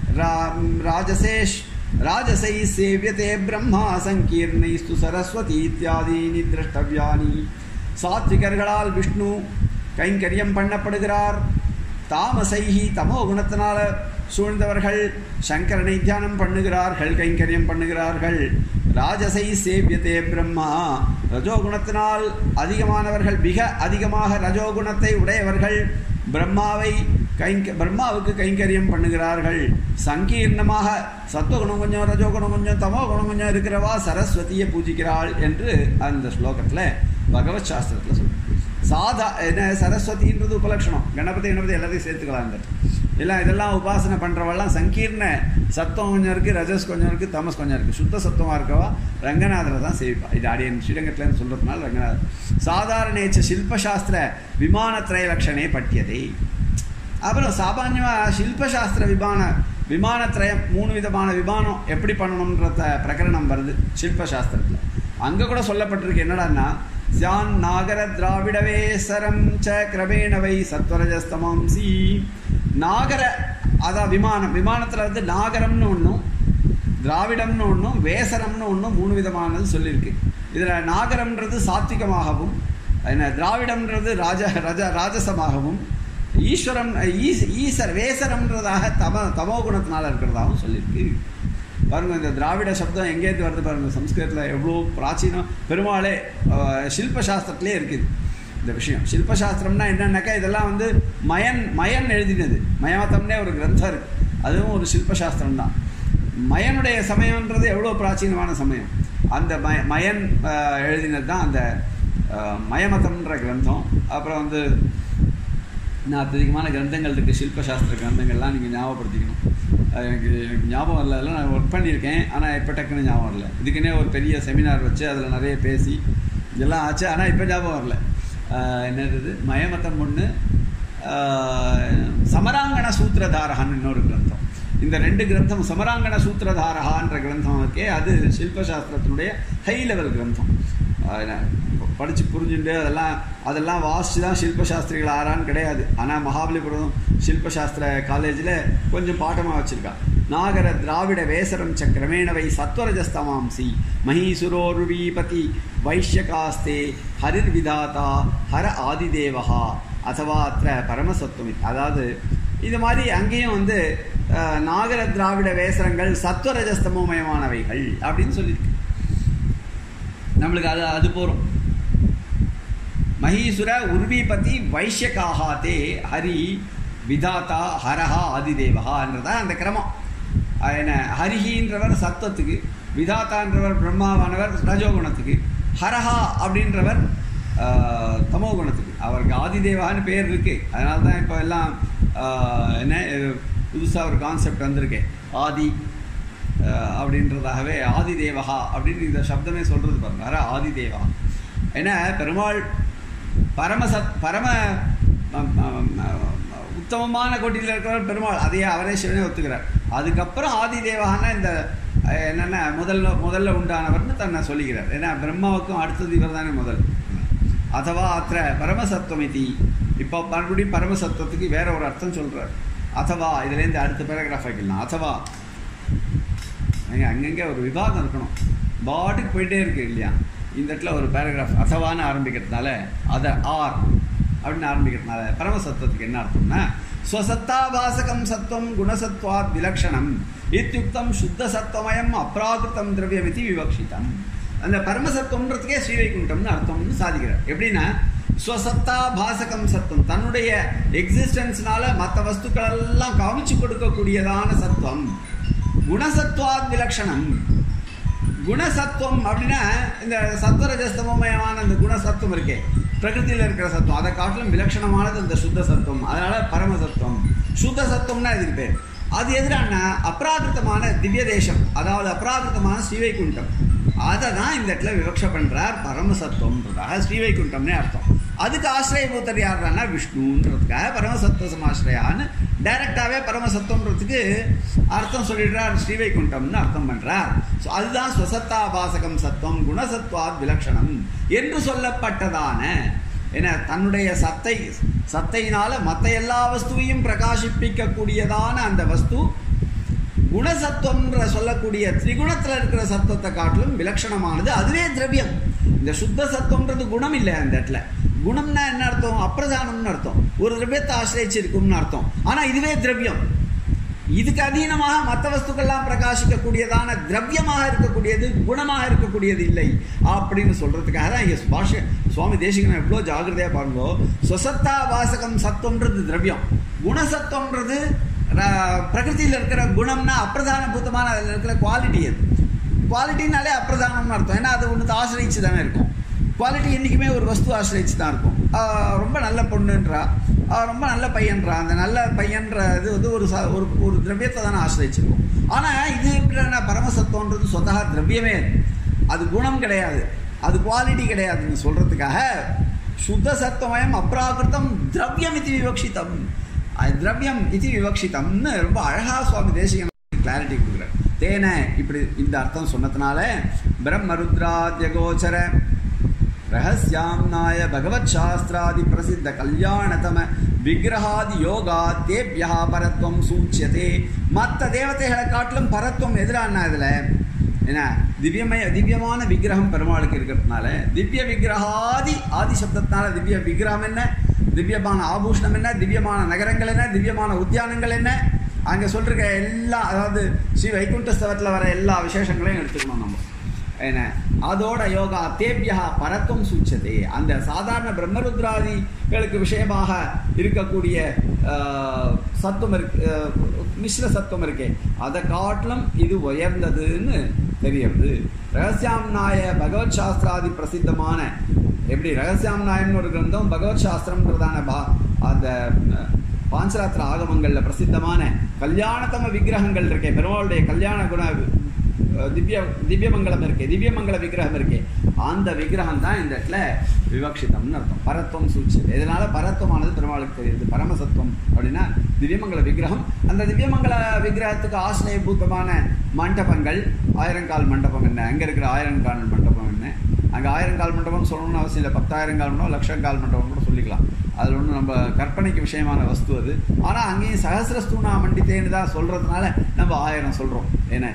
ராஜசேஷ் ராஜசை சேவியத்தே பிரம்மா சங்கீர்ணைஸ்து சரஸ்வதி இத்தியாதீனி திரஷ்டவியானி சாத்விகர்களால் விஷ்ணு கைங்கரியம் பண்ணப்படுகிறார் தாமசைஹி தமோ குணத்தினால சூழ்ந்தவர்கள் சங்கரனை தியானம் பண்ணுகிறார்கள் கைங்கரியம் பண்ணுகிறார்கள் ராஜசை சேவியத்தே பிரம்மா ரஜோகுணத்தினால் அதிகமானவர்கள் மிக அதிகமாக ரஜோகுணத்தை உடையவர்கள் பிரம்மாவை கைங்க பிரம்மாவுக்கு கைங்கரியம் பண்ணுகிறார்கள் சங்கீர்ணமாக சத்துவகுணம் கொஞ்சம் ரஜோகுணம் கொஞ்சம் தமோ குணம் கொஞ்சம் இருக்கிறவா சரஸ்வதியை பூஜிக்கிறாள் என்று அந்த ஸ்லோகத்தில் பகவத் சாஸ்திரத்தில் சொல்லுங்கள் சாதா என்ன சரஸ்வதின்றது உபலட்சணம் கணபதி கணபதி எல்லாத்தையும் சேர்த்துக்கலாம் இந்த எல்லாம் இதெல்லாம் உபாசனை பண்ணுறவெல்லாம் சங்கீர்ண சத்தம் கொஞ்சம் இருக்குது ரஜஸ் கொஞ்சம் இருக்குது தமஸ் கொஞ்சம் இருக்குது சுத்த சத்தமாக இருக்கவா ரங்கநாதரை தான் சேவிப்பா இது அடியன் ஸ்ரீரங்கத்துலேருந்து சொல்கிறதுனால ரங்கநாதர் சாதாரணேச்ச சில்பசாஸ்திர விமானத்திரை லட்சணே பட்டியதை அப்புறம் சாமான்யமாக சில்பசாஸ்திர விமான விமானத்திரயம் மூணு விதமான விமானம் எப்படி பண்ணணுன்றத பிரகரணம் வருது சில்பசாஸ்திரத்தில் அங்கே கூட சொல்லப்பட்டிருக்கு என்னடான்னா சியான் நாகர திராவிடவேசரம் ச கிரமேணவை சத்வரஜஸ்தமாம்சி நாகர அதான் விமானம் விமானத்தில் வந்து நாகரம்னு ஒன்றும் திராவிடம்னு ஒன்றும் வேசரம்னு ஒன்றும் மூணு விதமானது சொல்லியிருக்கு இதில் நாகரம்ன்றது சாத்விகமாகவும் என்ன திராவிடம்ன்றது ராஜ ரஜ ராஜசமாகவும் ஈஸ்வரம் ஈஸ் ஈசர் வேசரம்ன்றதாக தம தமோ குணத்தினால் இருக்கிறதாகவும் சொல்லியிருக்கு பாருங்க இந்த திராவிட சப்தம் எங்கேருந்து வருது பாருங்க சம்ஸ்கிருதத்தில் எவ்வளோ பிராச்சீனம் பெருமாளே சில்பசாஸ்திரத்திலே இருக்குது இந்த விஷயம் சில்பசாஸ்திரம்னா என்னன்னாக்கா இதெல்லாம் வந்து மயன் மயன் எழுதினது மயமத்தம்னே ஒரு கிரந்தம் இருக்குது அதுவும் ஒரு சில்பசாஸ்திரம் தான் மயனுடைய சமயம்ன்றது எவ்வளோ பிராச்சீனமான சமயம் அந்த மய மயன் எழுதினது தான் அந்த மயமதம்ன்ற கிரந்தம் அப்புறம் வந்து இன்னும் அत्यதிகமான கிரந்தங்கள் இருக்குது சில்பசாஸ்திர கிரந்தங்கள்லாம் நீங்கள் ஞாபகப்படுத்திக்கணும் எனக்கு எனக்கு ஞாபகம் வரல எல்லாம் நான் ஒர்க் பண்ணியிருக்கேன் ஆனால் இப்போ டக்குன்னு ஞாபகம் வரல இதுக்குன்னே ஒரு பெரிய செமினார் வச்சு அதில் நிறைய பேசி இதெல்லாம் ஆச்சு ஆனால் இப்போ ஞாபகம் வரல என்னது மயமத்தம் ஒன்று சமராங்கண சூத்திரதாரகான்னு இன்னொரு கிரந்தம் இந்த ரெண்டு கிரந்தம் சமராங்கண சூத்திரதாரகான்ற கிரந்தம் இருக்கே அது சில்பசாஸ்திரத்தினுடைய ஹை லெவல் கிரந்தம் படித்து புரிஞ்சுட்டு அதெல்லாம் அதெல்லாம் வாசித்து தான் சில்பசாஸ்திரிகள் ஆறான்னு கிடையாது ஆனால் மகாபலிபுரம் சில்பசாஸ்திர காலேஜில் கொஞ்சம் பாட்டமாக வச்சுருக்கா நாகர திராவிட வேசரம் சக்கரமேணவை சத்வரஜஸ்தமாம்சி மகீசுரோருவீபதி வைஷ்யகாஸ்தே ஹரிர் விதாதா ஹர ஆதிதேவகா அதுவா அத்த பரமசத்துவமி அதாவது இது மாதிரி அங்கேயும் வந்து நாகர திராவிட வேசரங்கள் சத்வரஜஸ்தமோமயமானவைகள் அப்படின்னு சொல்லியிருக்கு நம்மளுக்கு அது அது போகிறோம் மகீசுர உர்விபதி வைஷ்யகாகா தே ஹரி விதாத்தா ஹரஹா ஆதிதேவகான்றதான் அந்த கிரமம் என்ன ஹரிஹின்றவர் சத்தத்துக்கு விதாத்தான்றவர் பிரம்மாவானவர் ரஜோகுணத்துக்கு ஹரஹா அப்படின்றவர் தமோ குணத்துக்கு அவருக்கு ஆதிதேவான்னு பேர் இருக்குது அதனால தான் இப்போ எல்லாம் என்ன புதுசாக ஒரு கான்செப்ட் வந்திருக்கு ஆதி அப்படின்றதாகவே ஆதிதேவகா அப்படின்னு இந்த சப்தமே சொல்கிறது பாருங்க வர ஆதிதேவா ஏன்னா பெருமாள் பரமசத் பரம உத்தமமான கோட்டியில் இருக்கிறவர் பெருமாள் அதையே அவரே சிவனே ஒத்துக்கிறார் அதுக்கப்புறம் ஆதி தேவகான இந்த என்னென்ன முதல்ல முதல்ல உண்டானவர்னு தன்னை சொல்லிக்கிறார் ஏன்னா பிரம்மாவுக்கும் அடுத்தது இவர் தானே முதல் அதுவா அத்த பரமசத்துவமிதி இப்போ மறுபடியும் பரமசத்துவத்துக்கு வேற ஒரு அர்த்தம் சொல்கிறார் அதுவா இதுலேருந்து அடுத்த பேராகிராஃப் வைக்கலாம் அதுவா அங்கங்கே ஒரு விவாதம் இருக்கணும் பாட்டுக்கு போயிட்டே இருக்கு இல்லையா இந்த இடத்துல ஒரு பேராகிராஃப் அசவான்னு ஆரம்பிக்கிறதுனால அதை ஆர் அப்படின்னு ஆரம்பிக்கிறதுனால பரமசத்துவத்துக்கு என்ன அர்த்தம்னா ஸ்வசத்தாபாசகம் சத்துவம் குணசத்வாத் விலக்ஷணம் இத்தியுக்தம் சுத்த சத்துவமயம் அப்ராகிருத்தம் திரவியமிதி விவக்ஷிதம் அந்த பரமசத்துவம்ன்றதுக்கே ஸ்ரீவைகுண்டம்னு அர்த்தம்னு சாதிக்கிறார் எப்படின்னா ஸ்வசத்தா பாசகம் சத்துவம் தன்னுடைய எக்ஸிஸ்டன்ஸ்னால மற்ற வஸ்துக்கள் எல்லாம் காமிச்சு கொடுக்கக்கூடியதான சத்துவம் குணசத்வாத் விலக்ஷணம் குணசத்துவம் அப்படின்னா இந்த சத்வரஜஸ்தமயமான அந்த குணசத்துவம் இருக்கே பிரகிருதியில் இருக்கிற சத்துவம் அதை காட்டிலும் விலட்சணமானது இந்த சுத்த சத்துவம் அதனால பரம சத்துவம் சுத்த சத்துவம்னா இதுக்கு பேர் அது எதிரான அப்ராகிருத்தமான திவ்ய தேசம் அதாவது அப்ராகிருத்தமான ஸ்ரீவைகுண்டம் அதை தான் இந்த இடத்துல விவக்ஷ பண்ணுறார் பரமசத்துவம்ன்றதாக ஸ்ரீவைகுண்டம்னே அர்த்தம் அதுக்கு ஆசிரியபூத்தர் யாருன்னா விஷ்ணுன்றதுக்காக பரமசத்துவ சமாசிரயான்னு டைரக்டாகவே பரமசத்துவன்றதுக்கு அர்த்தம் சொல்லிடுறார் ஸ்ரீவைகுண்டம்னு அர்த்தம் பண்ணுறார் ஸோ அதுதான் ஸ்வசத்தாபாசகம் சத்துவம் குணசத்வாத் விலக்ஷணம் என்று சொல்லப்பட்டதான ஏன்னா தன்னுடைய சத்தை சத்தையினால மற்ற எல்லா வஸ்துவையும் பிரகாசிப்பிக்கக்கூடியதான அந்த வஸ்து குணசத்துவம்ன்ற சொல்லக்கூடிய திரிகுணத்தில் இருக்கிற சத்துவத்தை காட்டிலும் விலட்சணமானது அதுவே திரவியம் இந்த சுத்த சத்துவம்ன்றது குணம் இல்லை அந்த இடத்துல குணம்னா என்ன அர்த்தம் அப்பிரதானம்னு அர்த்தம் ஒரு திரவியத்தை ஆசிரியச்சிருக்கும்னு அர்த்தம் ஆனால் இதுவே திரவியம் இதுக்கு அதீனமாக மற்ற வஸ்துக்கள்லாம் பிரகாசிக்கக்கூடியதான திரவியமாக இருக்கக்கூடியது குணமாக இருக்கக்கூடியது இல்லை அப்படின்னு சொல்றதுக்காக தான் இங்கே பாஷ சுவாமி தேசிகன் எவ்வளோ ஜாகிரதையாக பாருங்கோ சுசத்தா வாசகம் சத்துவம்ன்றது திரவியம் குணசத்துவம்ன்றது பிரகிருதியில் இருக்கிற குணம்னா அப்பிரதான பூத்தமான அதில் இருக்கிற குவாலிட்டி அது குவாலிட்டினாலே அப்பிரதானம்னு அர்த்தம் ஏன்னா அது ஒன்று ஆசிரியச்சு தானே இருக்கும் குவாலிட்டி என்றைக்குமே ஒரு வஸ்து ஆசிரியச்சு தான் இருக்கும் ரொம்ப நல்ல பொண்ணுன்றா ரொம்ப நல்ல பையன்றா அந்த நல்ல பையன்ற இது வந்து ஒரு ச ஒரு ஒரு திரவியத்தை தானே ஆசிரியச்சிருக்கும் ஆனால் இது எப்படின்னா பரமசத்துவன்றது சொத்தகா திரவியமே அது குணம் கிடையாது அது குவாலிட்டி கிடையாதுன்னு சொல்கிறதுக்காக சுத்த சத்துவமயம் அப்ராகிருத்தம் திரவியம் இது விவக்ஷிதம் திரவியம் இது விவக்ஷிதம்னு ரொம்ப அழகாக சுவாமி தேசிகன் கிளாரிட்டி கொடுக்குறார் தேன இப்படி இந்த அர்த்தம் சொன்னதுனால பிரம்மருத்ராத்யகோச்சர ரகசியாம்னாய பகவத் சாஸ்திராதி பிரசித்த கல்யாணதம விக்கிரகாதி யோகா தேபியா பரத்வம் சூச்சியதே மற்ற தேவதைகளை காட்டிலும் பரத்வம் எதிரான இதில் என்ன திவ்யமய திவ்யமான விக்கிரகம் பெருமாளுக்கு இருக்கிறதுனால திவ்ய விக்கிரகாதி ஆதி சப்தத்தினால திவ்ய விக்கிரகம் என்ன திவ்யமான ஆபூஷணம் என்ன திவ்யமான நகரங்கள் என்ன திவ்யமான உத்தியானங்கள் என்ன அங்கே சொல்லிருக்க எல்லா அதாவது ஸ்ரீ வைகுண்ட ஸ்தவத்தில் வர எல்லா விசேஷங்களையும் எடுத்துக்கணும் நம்ம என்ன அதோட யோகா தேபியா பரத்துவம் சூச்சதே அந்த சாதாரண பிரம்மருத்ராதிகளுக்கு விஷயமாக இருக்கக்கூடிய சத்துவம் இருக்கு மிஸ்ர சத்துவம் இருக்கே அதை காட்டிலும் இது உயர்ந்ததுன்னு தெரியறது ரகசியாம் நாய பகவத் சாஸ்திராதி பிரசித்தமான எப்படி ரகசியாம் நாயம்னு ஒரு கிரந்தம் பகவத் சாஸ்திரம்ன்றதான பா அந்த பாஞ்சராத்திர ஆகமங்களில் பிரசித்தமான கல்யாணத்தம விக்கிரகங்கள் இருக்கே பெருமாளுடைய கல்யாண குண திவ்ய திவ்யமங்கலம் இருக்கே திவ்யமங்கல விக்கிரகம் இருக்கே அந்த விக்கிரகம் தான் இந்த இடத்துல விவக்ஷிதம்னு அர்த்தம் பரத்வம் சூழ்ச்சி இதனால பரத்வமானது பெருமாளுக்கு தெரியுது பரமசத்துவம் அப்படின்னா திவ்யமங்கல விக்கிரகம் அந்த திவ்யமங்கல விக்கிரகத்துக்கு ஆசிரியபூத்தமான மண்டபங்கள் ஆயிரங்கால் மண்டபம் என்ன அங்கே இருக்கிற ஆயிரங்கால் மண்டபம் என்ன அங்கே ஆயிரங்கால் மண்டபம் சொல்லணும்னு அவசியம் இல்லை பத்தாயிரங்கால் மண்டபம் லட்சங்கால் மண்டபம் கூட சொல்லிக்கலாம் அதில் ஒன்றும் நம்ம கற்பனைக்கு விஷயமான வஸ்து அது ஆனால் அங்கேயும் சகசிரஸ்தூனா மண்டித்தேன்னு தான் சொல்கிறதுனால நம்ம ஆயிரம் சொல்கிறோம் ஏன்னா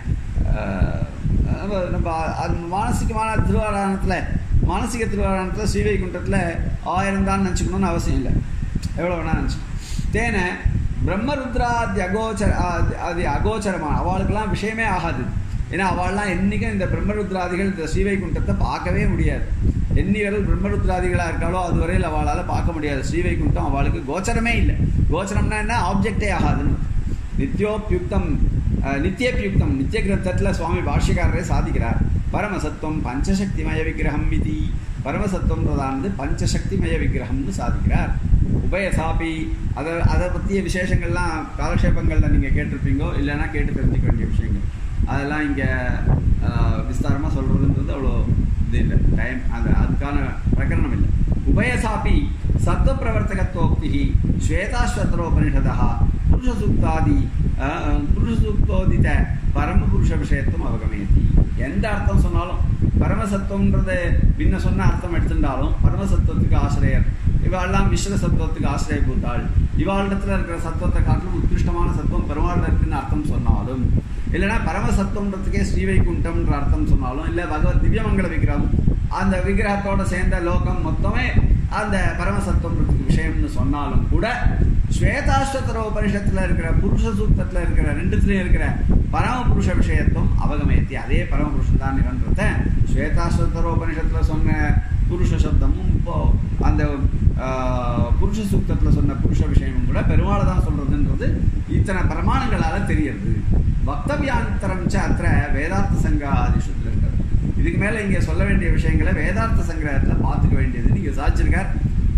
நம்ம நம்ம அது மானசிகமான திருவாராயணத்தில் மானசிக திருவாராயணத்தில் ஸ்ரீவைகுண்டத்தில் ஆயிரம் தான் நினச்சிக்கணும்னு அவசியம் இல்லை எவ்வளோ வேணால் நினச்சிக்கணும் தேனை பிரம்மருத்ராதி அகோச்சர அது அகோச்சரமான அவளுக்கெல்லாம் விஷயமே ஆகாது ஏன்னா அவள்லாம் என்றைக்கும் இந்த பிரம்மருத்ராதிகள் இந்த ஸ்ரீவைகுண்டத்தை பார்க்கவே முடியாது எண்ணி வரையில் பிரம்மருத்ராதிகளாக இருக்காளோ அது வரையில் அவளால் பார்க்க முடியாது ஸ்ரீவைகுண்டம் அவளுக்கு கோச்சரமே இல்லை கோச்சரம்னா என்ன ஆப்ஜெக்டே ஆகாதுன்னு நித்யோபியுக்தம் நித்தியபியுக்தம் நித்திய கிரந்தத்தில் சுவாமி பாஷ்யக்காரரே சாதிக்கிறார் பரமசத்துவம் பஞ்சசக்திமய விக்கிரகம் விதி பரமசத்துவம்ன்றதானது பஞ்சசக்திமய விக்கிரகம்னு சாதிக்கிறார் உபயசாபி அதை அதை பற்றிய விசேஷங்கள்லாம் காலக்ஷேபங்களில் நீங்கள் கேட்டிருப்பீங்கோ இல்லைன்னா கேட்டு தெரிஞ்சுக்க வேண்டிய விஷயங்கள் அதெல்லாம் இங்கே விஸ்தாரமாக சொல்கிறதுன்றது அவ்வளோ இது இல்லை டைம் அந்த அதுக்கான பிரகரணம் இல்லை உபயசாப்பி சத்வப்பிரவர்த்தகத்வோக்தி ஸ்வேதாஸ்வத்தரோபனிஷதா புருஷசூக்தாதி புருஷசூக்தோதித பரமபுருஷ விஷயத்துவம் அவகமேதி எந்த அர்த்தம் சொன்னாலும் பரமசத்துவம்ன்றது பின்ன சொன்ன அர்த்தம் எடுத்துட்டாலும் பரமசத்துவத்துக்கு ஆசிரியர் இவாள்லாம் மிஸ்ர சத்துவத்துக்கு ஆசிரியபூத்தாள் இவாளிடத்துல இருக்கிற சத்துவத்தை காட்டிலும் உத்கிருஷ்டமான சத்துவம் பெருமாள் இருக்குன்னு அர்த்தம் சொன்னாலும் இல்லைன்னா பரமசத்துவன்றதுக்கே ஸ்ரீவைகுண்டம்ன்ற அர்த்தம் சொன்னாலும் இல்லை பகவத் திவ்யமங்கல விக்கிரகம் அந்த விக்கிரகத்தோட சேர்ந்த லோகம் மொத்தமே அந்த பரமசத்துவன்றதுக்கு விஷயம்னு சொன்னாலும் கூட ஸ்வேதாஸ்வத்தர உபனிஷத்தில் இருக்கிற புருஷ சூத்தத்தில் இருக்கிற ரெண்டுத்துலேயும் இருக்கிற பரமபுருஷ விஷயத்துவம் அவகமேத்தி அதே பரமபுருஷன் தான் நிரந்தரத்தை ஸ்வேதாஸ்வத்தர உபனிஷத்தில் சொன்ன புருஷ சப்தமும் இப்போ அந்த புருஷ சூக்தத்தில் சொன்ன புருஷ விஷயமும் கூட பெருமாளை தான் சொல்றதுன்றது இத்தனை பிரமாணங்களால் தெரியுது வக்தவியாந்தரம் ச அத்த வேதார்த்த சங்காதிஷத்தில் இருக்கிறது இதுக்கு மேலே இங்கே சொல்ல வேண்டிய விஷயங்களை வேதார்த்த சங்கிரகத்தில் பார்த்துக்க வேண்டியது நீங்கள் சாதிச்சிருக்கார்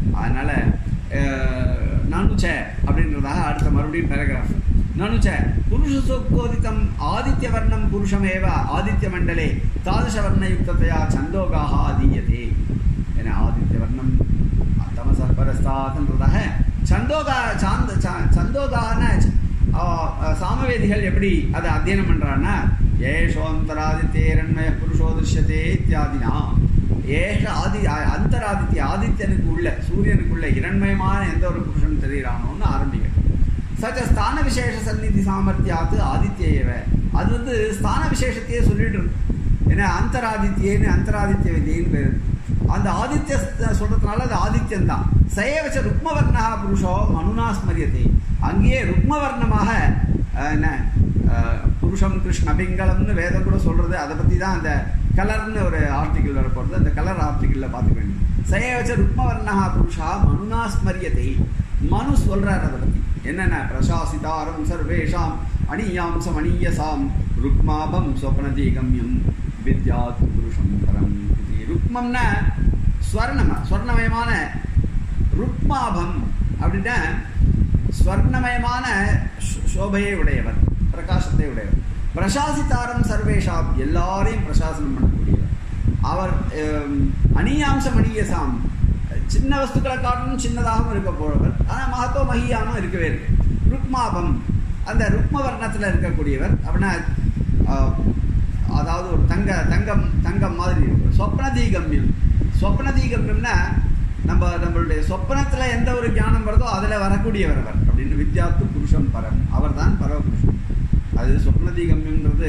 அதனால அஹ், நானுச்ச அப்படின்றதாக அடுத்த மறுபடியும் பேராகிராஃப் நானுச்ச புருஷசோக்கோதித்தம் ஆதித்ய வர்ணம் புருஷமேவ ஆதித்ய மண்டலே தாதச வர்ணயுக்ததையா சந்தோகாக அதீயதே என ஆதித்ய வர்ணம் தமச பரஸ்தாத்ன்றதாக சந்தோகா சாந்த ச- சந்தோகான ஆ, ஆ, சாமவேதிகள் எப்படி அதை அத்தியனம் பண்றான்னா ஏஷோந்தராதித்யேரண்மய புருஷோ திருஷ்யத்தே இத்தியாதினா ஏஷ ஆதி ஆ- அந்தராதித்ய ஆதித்யனுக்கு உள்ள சூரியனுக்குள்ள இரண்மயமான எந்த ஒரு புருஷன் தெரிகிறானோன்னு ஆரம்பிக்கிறது சச்ச ஸ்தான விசேஷ சந்நிதி சாமர்த்தியாத்து ஆதித்யேவ அது வந்து ஸ்தான விசேஷத்தையே சொல்லிட்டு இருக்கு ஏன்னா அந்தராதித்யேன்னு அந்தராதித்ய விதின்னு பேரு அந்த ஆதித்ய ஸ்த- சொல்றதுனால அது ஆதித்யன் தான் சயவச்ச ருக்மவர்ணா புருஷோ மனுனா ஸ்மரியத்தை அங்கேயே ருக்மவர்ணமாக அஹ், என்ன அஹ், புருஷம் கிருஷ்ண பிங்களம்னு வேதம் கூட சொல்றது அதை பத்தி தான் அந்த கலர்னு ஒரு ஆர்டிகிள் வரப்போறது அந்த கலர் ஆர்டிகிள்ல பார்த்துக்க வேண்டும் சயவச்ச ருக்மவர்ணா புருஷா மனுனா ஸ்மரியத்தை மனு சொல்றார் அதை பத்தி என்னென்ன பிரசாசிதாரம் சர்வேஷாம் அணியாம்சம் அணியசாம் ருக்மாபம் சொப்னதீகம்யம் வித்யாத் புருஷம் பரம் இது ருக்மம்னா ஸ்வர்ணம ஸ்வர்ணமயமான ருக்மாபம் அப்படின்னா ஸ்வர்ணமயமான சோ- சோபையை உடையவர் பிரகாசத்தை உடையவர் பிரசாசித்தாரம் சர்வேஷாம் எல்லாரையும் பிரசாசனம் பண்ணக்கூடியவர் அவர் அம், அணியாம்சம் அணியசாம் சின்ன வஸ்துக்களை காட்டிலும் சின்னதாகவும் இருக்க போறவர் ஆனால் மகத்துவ மகியானும் இருக்கவே இருக்கு ருக்மாபம் அந்த ருக்ம வர்ணத்தில் இருக்கக்கூடியவர் அப்படின்னா ஆஹ், அதாவது ஒரு தங்க தங்கம் தங்கம் மாதிரி இருக்கு சொப்னதீகம்யம் சொப்னதீகம்யம்னா நம்ம நம்மளுடைய சொப்பனத்தில் எந்த ஒரு ஞானம் வருதோ அதில் வரக்கூடியவர் அவர் அப்படின்னு வித்யாத்து புருஷம் பரம் அவர் தான் பரவபுருஷன் அது சொப்னதீகம்யம்ன்றது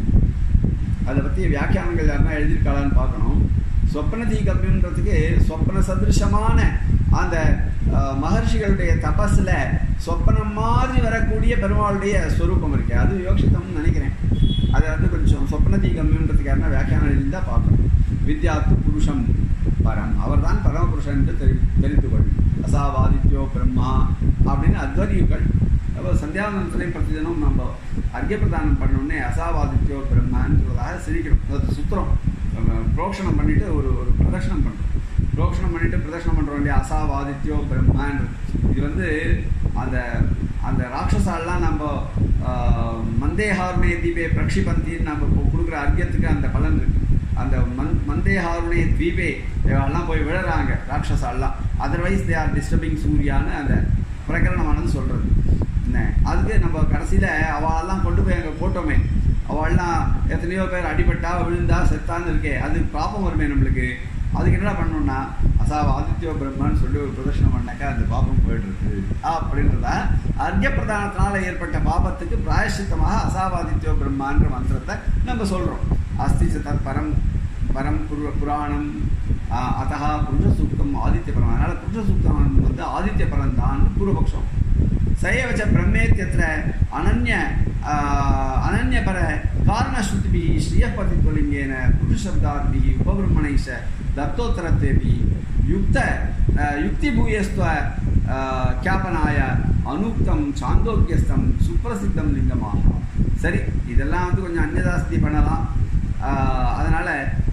அதை பற்றி வியாக்கியானங்கள் யாருன்னா எழுதியிருக்காளான்னு பார்க்கணும் சொப்னதீகம்யன்றதுக்கு சொப்ன சதிருஷமான அந்த அஹ், மகர்ஷிகளுடைய தபஸில் சொப்பனம் மாதிரி வரக்கூடிய பெருமாளுடைய ஸ்வரூபம் இருக்கு அது யோசித்தம்னு நினைக்கிறேன் அதை வந்து கொஞ்சம் சொப்னதீகம்யன்றதுக்கு யாருன்னா வியாக்கியானம் எழுதியிருந்தா பார்க்கணும் வித்யாத்து புருஷம் பரம் அவர்தான் பரமபுருஷன் என்று தெரி தெரிந்து கொள் அசாவாதித்யோ பிரம்மா அப்படின்னு அத்வரியுக்கள் அப்போ சந்தியாவந்தத்திலையும் பிரதிதினம் நம்ம அர்க்கிய பிரதானம் பண்ணோடனே அசாவாதித்யோ பிரம்மான்றதாக சிரிக்கிறோம் அதாவது சுத்திரம் நம்ம புரோக்ஷணம் பண்ணிட்டு ஒரு ஒரு பிரதட்சணம் பண்ணுறோம் புரோக்ஷணம் பண்ணிட்டு பிரதட்சணம் பண்ணுறோம் இல்லையா அசாவாதித்யோ பிரம்மான்றது இது வந்து அந்த அந்த ராட்சசாலாம் நம்ம ஆஹ், மந்தேஹாருணே தீபே பிரக்ஷிபந்தின்னு நம்ம இப்போ கொடுக்குற அர்க்கியத்துக்கு அந்த பலன் இருக்கு அந்த மந் மந்தேஹாருணே தீபே எல்லாம் போய் விழுறாங்க ராட்சசாலாம் அதர்வைஸ் தே ஆர் டிஸ்டர்பிங் சூர்யான்னு அந்த பிரகரணமானது சொல்கிறது என்ன அதுக்கு நம்ம கடைசியில் அவளெல்லாம் கொண்டு போய் அங்கே போட்டோமே அவள்லாம் எத்தனையோ பேர் அடிபட்டா விழுந்தா செத்தான்னு இருக்கே அது பாப்பம் வருமே நம்மளுக்கு அதுக்கு என்னடா பண்ணணும்னா அசாவ ஆதித்யோ பிரம்மன்னு சொல்லி ஒரு பிரதர்ஷனம் பண்ணாக்கா அந்த பாபம் போயிடுறது அப்படின்றதா அர்க்கிய பிரதானத்தினால ஏற்பட்ட பாபத்துக்கு பிராயசித்தமாக அசாவாதித்யோ பிரம்மான்ற மந்திரத்தை நம்ம சொல்கிறோம் அஸ்தி ச தத் பரம் பரம் புரு புராணம் ஆஹ், அதஹா புருஷ சூக்தம் ஆதித்ய பரம் அதனால புருஷ சூக்தம் வந்து ஆதித்ய பரம் தான் பூர்வபக்ஷம் சயவச்ச பிரம்மேத்தியத்திர அனன்ய ஆஹ், அனன்யபர காரணஸ்ருதிபிः ஸ்ரீயப்பதித்வலிங்கேன புருஷசப்தாத்பிः உபபிரமணைஷ தத்தோத்தரத்தேபி யுக்த ஆஹ், யுக்திபூயஸ்துவ ஆஹ், க்யாபனாய அனுக்தம் சாந்தோக்கியஸ்தம் சுப்பிரசித்தம் லிங்கமாக சரி இதெல்லாம் வந்து கொஞ்சம் அந்நியதாஸ்தி பண்ணலாம் ஆஹ், அதனால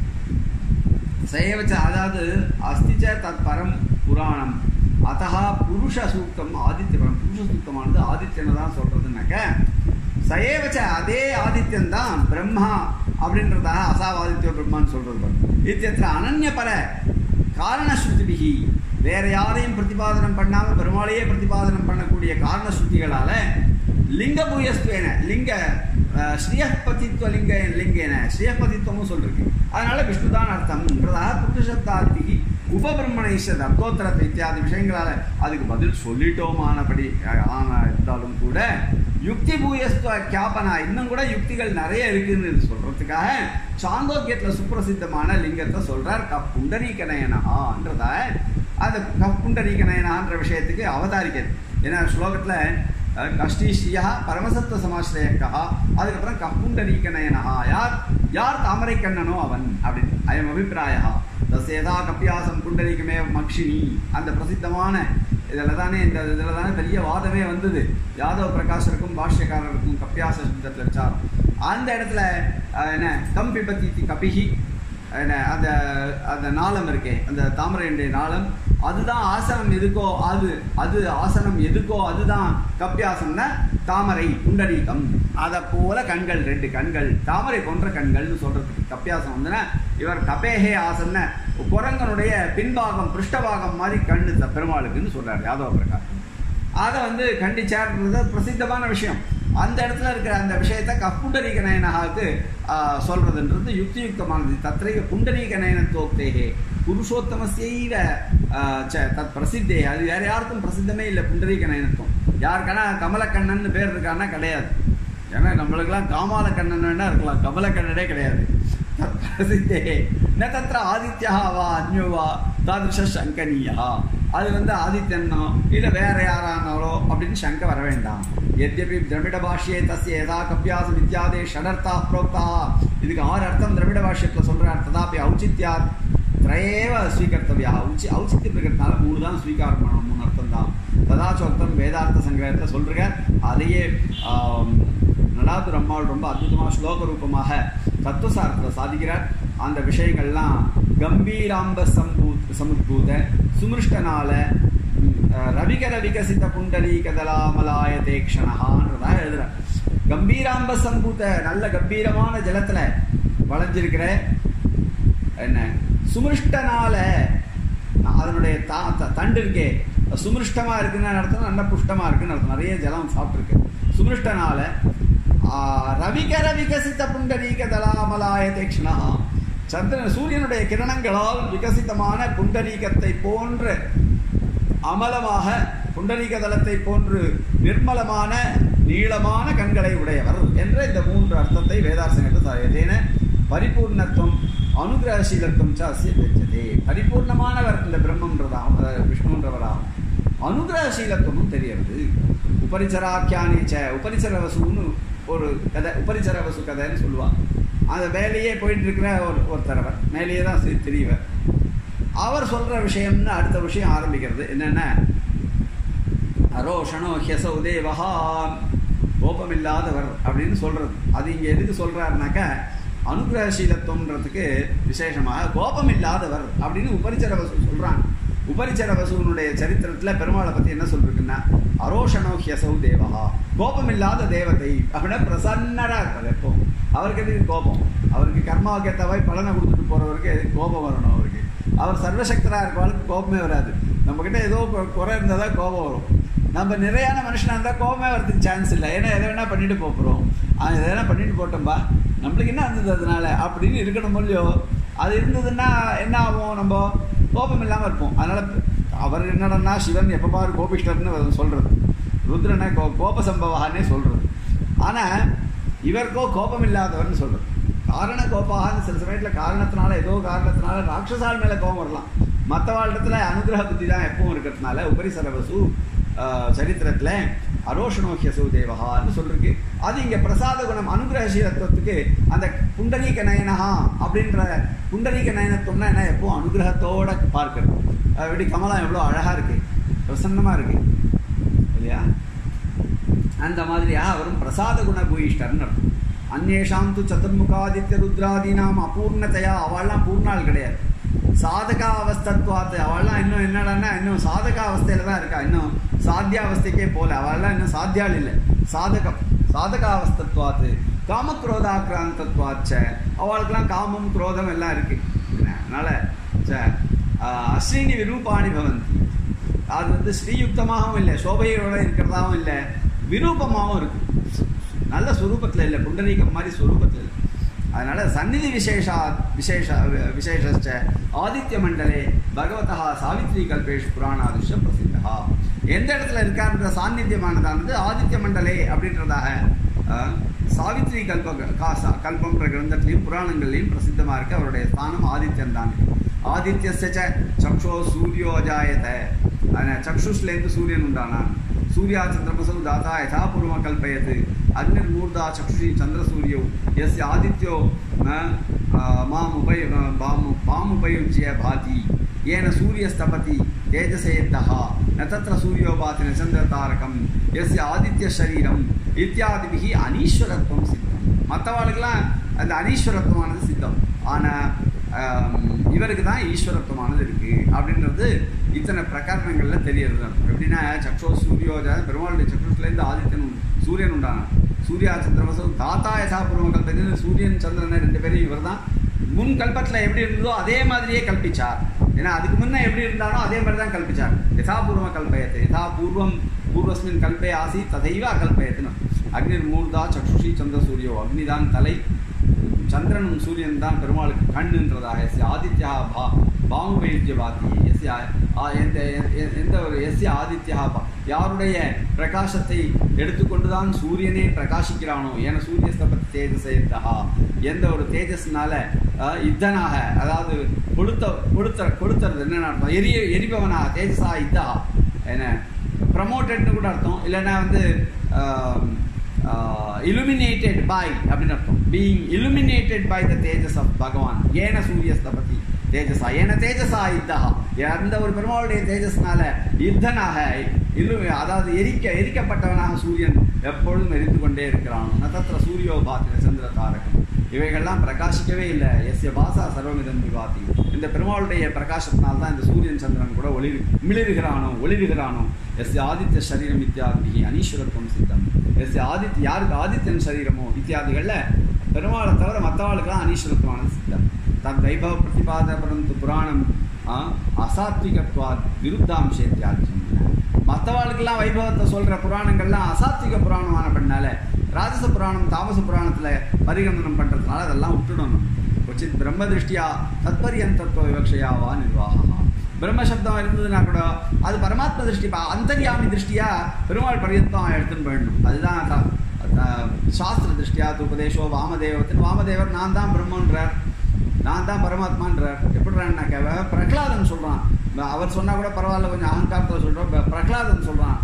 சயவச்ச அதாவது அஸ்திச்ச தத் பரம் புராணம் அத்தகா புருஷ சூக்தம் ஆதித்யபரம் புருஷ சூக்தமானது ஆதித்யனை தான் சொல்றதுனாக்க சயேவச்ச அதே ஆதித்யன் தான் பிரம்மா அப்படின்றதாக அசாவாதித்யோ பிரம்மான்னு சொல்றது பாரு. இத்தியத்திர அனன்ய பர காரணஸ்ருதிபிகி வேற யாரையும் பிரதிபாதனம் பண்ணாம பெருமாளையே பிரதிபாதனம் பண்ணக்கூடிய காரணஸ்ருதிகளால லிங்க பூயஸ்துவேன லிங்க அஹ், ஸ்ரீயப்பதித்வ லிங்க லிங்கேன ஸ்ரீயப்பதித்வமும் சொல்லிருக்கு அதனால விஷ்ணுதான் அர்த்தம்ன்றதாக புருஷப்தார்த்திகி உபபிரம்மணேஷ தர்த்தோத்தரத்தை இத்தியாதி விஷயங்களால அதுக்கு பதில் சொல்லிட்டோமானபடி அஹ், ஆனா இருந்தாலும் கூட யுக்தி பூயஸ்துவ கியாபனா இன்னும் கூட யுக்திகள் நிறைய இருக்குன்னு இது சொல்றதுக்காக சாந்தோக்கியத்துல சுப்பிரசித்தமான லிங்கத்தை சொல்றார் கப் புண்டரீகநயனஹான்றத அந்த கப் புண்டரீகநயனான்ற விஷயத்துக்கு அவதாரிக்கிறது ஏன்னா ஸ்லோகத்துல அஹ், கஷ்டீஸ்ரீயா பரமசத்துவ சமாசிரயக்கா அதுக்கப்புறம் கப்புண்டரீகநயனஹா யார் யார் தாமரை கண்ணனோ அவன் அப்படின்னு அயம் அபிப்பிராயா தசேதா கப்பியாசம் புண்டரீகமே மக்ஷினி அந்த பிரசித்தமான இதில் தானே இந்த இதில் தானே பெரிய வாதமே வந்தது யாதவ பிரகாஷருக்கும் பாஷ்யக்காரருக்கும் கப்பியாச சப்தத்தில் விசாரம் அந்த இடத்துல அஹ், என்ன கம் பிபத்தி கபிஹி என்ன அந்த அந்த நாளம் இருக்கே அந்த தாமரையுடைய நாளம் அதுதான் ஆசனம் எதுக்கோ அது அது ஆசனம் எதுக்கோ அதுதான் கப்பியாசம்னா தாமரை புண்டரீகம் அதை போல கண்கள் ரெண்டு கண்கள் தாமரை போன்ற கண்கள்னு சொல்றதுக்கு கப்பியாசம் வந்துன்னா இவர் கபேஹே ஆசன குரங்கனுடைய பின்பாகம் பிருஷ்டபாகம் மாதிரி கண்ணு த- பெருமாளுக்குன்னு சொல்றாரு யாதவ பிரகாஷ் அதை வந்து கண்டிச்சார்ன்றது பிரசித்தமான விஷயம் அந்த இடத்துல இருக்கிற அந்த விஷயத்தை கப்புண்டரீக நயனகாவுக்கு ஆஹ், சொல்றதுன்றது யுக்தியுக்தமானது தத்ரைக புண்டரீக நயனத்தோக்தேகே புருஷோத்தமசைவ ஆஹ், ச- தத் பிரசித்தே அது வேற யாருக்கும் பிரசித்தமே இல்லை புண்டரீக நயனத்துவம் யாருக்கானா கமலக்கண்ணன் பேர் இருக்கான்னா கிடையாது ஏன்னா நம்மளுக்கெல்லாம் காமாலக்கண்ணன் வேணா இருக்கலாம் கமலக்கண்ணனே கிடையாது தத் பிரசித்தே ந தத்திர ஆதித்யா வா அந்யோ வா தாதிருஷ சங்கனீயா அது வந்து ஆதித்யனோ இல்லை வேற யாரானாலோ அப்படின்னு சங்க வர வேண்டாம் எத்யபி திரமிட பாஷ்யே தஸ்ய ஏதா கப்பியாசம் இத்தியாதே ஷடர்த்தா புரோக்தா இதுக்கு ஆறு அர்த்தம் திரமிட பாஷ்யத்தில் சொல்றார் ததாபி ஔச்சித்யாத் திரயேவ ஸ்வீகர்த்தவியா உச்சி ஔச்சித்யம் இருக்கிறதுனால மூணு தான் ஸ்வீகாரம் பண்ணணும் மூணு அர்த்தம் தான் ததாச்சோக்தம் வேதார்த்த சங்கிரகத்தில் சொல்றீங்க அதையே ஆம், நடாதுர் அம்மாள் ரொம்ப அற்புதமாக ஸ்லோக ரூபமாக தத்துவசாரத்தில் சாதிக்கிறார் அந்த விஷயங்கள்லாம் கம்பீராம்ப சம்பூத் சமுத்பூத சுமிருஷ்டனால ம், அஹ், ரவிகர விகசித புண்டரீகதலாமலாய தேக்ஷணஹான்றதா எழுதுறார் கம்பீராம்ப சம்பூத நல்ல கம்பீரமான ஜலத்துல வளைஞ்சிருக்கிற என்ன சுமிருஷ்டனால அதனுடைய தா த- தண்டு இருக்கே சுமிருஷ்டமா இருக்குன்னு அர்த்தம் நல்ல புஷ்டமா இருக்குன்னு அர்த்தம் நிறைய ஜலம் சாப்பிட்டுருக்கு சுமிருஷ்டனால ஆ, ரவிகர விகசித புண்டரீக தலாமலாய தேக்ஷணா சந்திரன் சூரியனுடைய கிரணங்களால் விகசிதமான புண்டரீகத்தை போன்ற அமலமாக புண்டரீக தலத்தை போன்று நிர்மலமான நீளமான கண்களை உடையவர் என்ற இந்த மூன்று அர்த்தத்தை வேதாசனத்தில் பரிபூர்ணத்துவம் அனுகிரகசீலத்துவம் ச அஸ்ய பெற்றதே பரிபூர்ணமானவர் இந்த பிரம்மன்றதாம் அஹ், விஷ்ணுன்றவராகும் அனுகிரகசீலத்துவமும் தெரியறது உபரிச்சராக்கியானே ச உபரிச்சரவசுன்னு ஒரு கதை உபரிச்சரவசு கதைன்னு சொல்லுவாங்க அந்த வேலையே போயிட்டு இருக்கிற ஒரு ஒருத்தர் அவர் மேலேயே தான் சி- தெரியவர் அவர் சொல்ற விஷயம்னு அடுத்த விஷயம் ஆரம்பிக்கிறது என்னென்ன அரோஷணோ ஹியசௌ தேவஹா கோபமில்லாதவர் அப்படின்னு சொல்றது அது இங்க எதுக்கு சொல்றாருனாக்க அனுகிரகசீலத்துவம்ன்றதுக்கு விசேஷமாக கோபம் இல்லாதவர் அப்படின்னு உபரிச்சர வசு சொல்றாங்க உபரிச்சர வசுவனுடைய சரித்திரத்துல பெருமாளை பத்தி என்ன சொல்றதுன்னா அரோஷணோ ஹியசௌ தேவஹா கோபம் இல்லாத தேவதை அப்படின்னா பிரசன்னரா இருப்பார் எப்போ அவருக்கு எதுக்கு கோபம் அவருக்கு கர்மாவுக்கு ஏற்றவை பலனை கொடுத்துட்டு போறவருக்கு எதுக்கு கோபம் வரணும் அவருக்கு அவர் சர்வசக்தரா இருக்கவளுக்கு கோபமே வராது நம்ம கிட்ட ஏதோ கொ- குறை இருந்தால் தான் கோபம் வரும் நம்ம நிறையான மனுஷனா இருந்தால் கோபமே வரதுக்கு சான்ஸ் இல்லை ஏன்னா எதை வேணா பண்ணிட்டு போக போகிறோம் அவன் எதை வேணா பண்ணிட்டு போட்டோம்பா நம்மளுக்கு என்ன இருந்தது அதனால அப்படின்னு இருக்கணும் இல்லையோ அது இருந்ததுன்னா என்ன ஆகும் நம்ம கோபம் இல்லாமல் இருப்போம் அதனால அவர் என்னடன்னா சிவன் எப்போ பாரு கோபிஷ்டர்னு சொல்றது ருத்ரனை கோ கோப சம்பவான்னே சொல்றது ஆனால் இவருக்கோ கோபம் இல்லாதவர்னு சொல்றது காரண கோபாகன்னு சில சமயத்தில் காரணத்தினால ஏதோ காரணத்தினால ராட்சசால் மேலே கோபம் வரலாம் மற்ற வாழ்டத்தில் அனுகிரக புத்தி தான் எப்பவும் இருக்கிறதுனால உபரிசரவசு ஆஹ், சரித்திரத்துல அரோஷணோஹியசு தேவகான்னு சொல்லிருக்கு அது இங்க பிரசாத குணம் அனுகிரகசீலத்துவத்துக்கு அந்த புண்டரீக நயனஹா அப்படின்ற புண்டரீக நயனத்துவம்னா என்ன எப்பவும் அனுகிரகத்தோட பார்க்கிறது அஹ், இப்படி கமலம் எவ்வளோ அழகா இருக்கு பிரசன்னமா இருக்கு இல்லையா அந்த மாதிரியாக அவரும் பிரசாத குண பூயிஷ்டர்னு அர்த்தம் அந்நேஷாம் து சதுர்முகாதித்ய ருத்ராதீனாம் அபூர்ணத்தையா அவள்லாம் பூர்ணாள் கிடையாது சாதகா அவஸ்தத்வாத்து அவள்லாம் இன்னும் என்னடான்னா இன்னும் சாதகா அவஸ்தையில தான் இருக்கா இன்னும் சாத்தியாவஸ்தைக்கே போல அவள்லாம் இன்னும் சாத்தியால் இல்லை சாதகம் சாதகாவஸ்தத்வாத்து காமக்ரோதாக்கிராந்தத்வாச்ச அவளுக்கெல்லாம் காமம் குரோதம் எல்லாம் இருக்கு அதனால ச, ஆஹ், அஸ்வினி விரூபாணி பவந்தி அது வந்து ஸ்ரீயுக்தமாகவும் இல்லை சோபையோட இருக்கிறதாவும் இல்லை விரூபமாகவும் இருக்கு நல்ல சுரூபத்தில் இல்லை புண்டரீகம் மாதிரி சுரூபத்தில் இல்லை அதனால சந்நிதி விசேஷா விசேஷ விசேஷச்ச ஆதித்ய மண்டலே பகவதா சாவித்ரி கல்பேஷ் புராணாதிஷ பிரசித்தா எந்த இடத்துல இருக்காருன்ற சாநித்தியமானதானது ஆதித்ய மண்டலே அப்படின்றதாக அஹ், சாவித்ரி கல்ப கா- சா- கல்பம்ன்ற கிரந்தத்திலையும் புராணங்கள்லையும் பிரசித்தமா இருக்கு அவருடைய ஸ்தானம் ஆதித்யன் தான் ஆதித்யஸ்ய ச சக்ஷோ சூரியோ அஜாயத அதனால சக்ஷுஷ்லேருந்து சூரியன் உண்டானான் சூர்யா சந்திரமசௌ தாத்தா யதா பூர்வம் கல்பயத் அக்னிர் மூர்தா சக்ஷுஷி சந்திரசூரியோ எஸ் ஆதித்யோ ந, ஆ, மாம் உபய பாம் பாமுபயுஜ்ய பாதி ஏன சூரியஸ்தபதி தேஜசேத்தः ந தத்ர சூரியோ பாதி ந சந்திரதாரகம் எஸ் ஆதித்ய சரீரம் இத்தியாதிபிகி அனீஸ்வரத்துவம் சித்தம் மற்றவாளுக்கெல்லாம் அந்த அனீஸ்வரத்துவமானது சித்தம் ஆனால் இவருக்கு தான் ஈஸ்வரத்துவமானது இருக்கு அப்படின்றது இத்தனை பிரகரணங்கள்ல தெரியறது அர்த்தம். எப்படின்னா சக்ஷோ சூரியோஜ பெருமாளுடைய சக்ஷுலேருந்து ஆதித்யன் உண்டு- சூரியன் உண்டானான் சூர்யா சந்திரவசம் தாத்தா யசா பூர்வ கல்பத்தில் சூரியன் சந்திரன் ரெண்டு பேரும் இவர் தான் முன் கல்பத்தில் எப்படி இருந்ததோ அதே மாதிரியே கல்பிச்சார் ஏன்னா அதுக்கு முன்ன எப்படி இருந்தானோ அதே மாதிரி தான் கல்பிச்சார் யதாபூர்வ கல்பயத்தை யதா பூர்வம் பூர்வஸ்மின் கல்பே ஆசி ததைவ அகல்பயத்துன்னு அக்னிர் மூர்தா சக்ஷுஷி சந்திர சூரியோ அக்னிதான் தலை சந்திரனும் சூரியன் தான் பெருமாளுக்கு கண்ணுன்றதாக எஸ் ஆதித்யா பா பாமுபயுஜ்ய பாத்தி எஸ் எந்த எ- எந்த ஒரு எஸ் ஆதித்யா பா யாருடைய பிரகாசத்தை எடுத்துக்கொண்டு தான் சூரியனே பிரகாசிக்கிறானோ ஏன சூரியஸ்தபத்தி தேஜசேத்தா எந்த ஒரு தேஜஸ்னால அஹ், இத்தனாக அதாவது கொடுத்த கொடுத்த கொடுத்துறது என்னென்ன அர்த்தம் எரிய எரிபவனாக தேஜஸா இதா என்ன ப்ரமோட்டட்னு கூட அர்த்தம் இல்லைன்னா வந்து illuminated by அப்படின்னு அர்த்தம் being illuminated by the tejas of Bhagavan ஏன சூரியஸ்தபதி தேஜஸா ஏன தேஜஸா இத்தா எந்த ஒரு பெருமாளுடைய தேஜஸ்னால யுத்தனாக இல்லு அதாவது எரிக்க எரிக்கப்பட்டவனாக சூரியன் எப்பொழுதும் எரிந்து கொண்டே இருக்கிறான் நதத்திர சூரியோ பாத்திர சந்திர தாரகம் இவைகள்லாம் பிரகாசிக்கவே இல்லை எஸ்ய பாசா சர்வமிதம் விவாதி இந்த பெருமாளுடைய பிரகாசத்தினால் தான் இந்த சூரியன் சந்திரன் கூட ஒளி மிளிருகிறானோ ஒளிருகிறானோ எஸ்ய ஆதித்ய சரீரம் இத்தியாதி அனீஸ்வரத்துவம் சித்தம் எஸ்ய ஆதித்ய யாருக்கு ஆதித்யன் சரீரமோ இத்தியாதிகளில் பெருமாளை தவிர மற்றவாளுக்கெல்லாம் அனீஸ்வரத்துவமான சித்தம் தன் வைபவ பிரதிபாத பரந்து புராணம் ஆ, அசாத்விகத்வாத் விருத்தாம்சே தியாகியம் மற்றவாளுக்கெல்லாம் வைபவத்தை சொல்கிற புராணங்கள்லாம் அசாத்விக புராணமான பண்ணால ராஜச புராணம் தாமச புராணத்தில் பரிகமனம் பண்ணுறதுனால அதெல்லாம் விட்டுடணும் கொச்சித் பிரம்ம திருஷ்டியா தத்பரியந்தத்துவ விவக்ஷையாவா நிர்வாகா பிரம்ம சப்தம் இருந்ததுன்னா கூட அது பரமாத்ம திருஷ்டி பா- அந்தர்யாமி திருஷ்டியா பெருமாள் பரியந்தம் எடுத்துன்னு போயிடணும் அதுதான் த- த- சாஸ்திர திருஷ்டியா உபதேசோ வாமதேவத்தின் வாமதேவர் நான் தான் பிரம்மன்றார் நான் தான் பரமாத்மான்றார் எப்படிறான்னாக்க பிரகலாதன் சொல்கிறான் அவர் சொன்னால் கூட பரவாயில்ல கொஞ்சம் அகங்காரத்தில் சொல்கிறோம் பிரகலாதன் சொல்கிறான்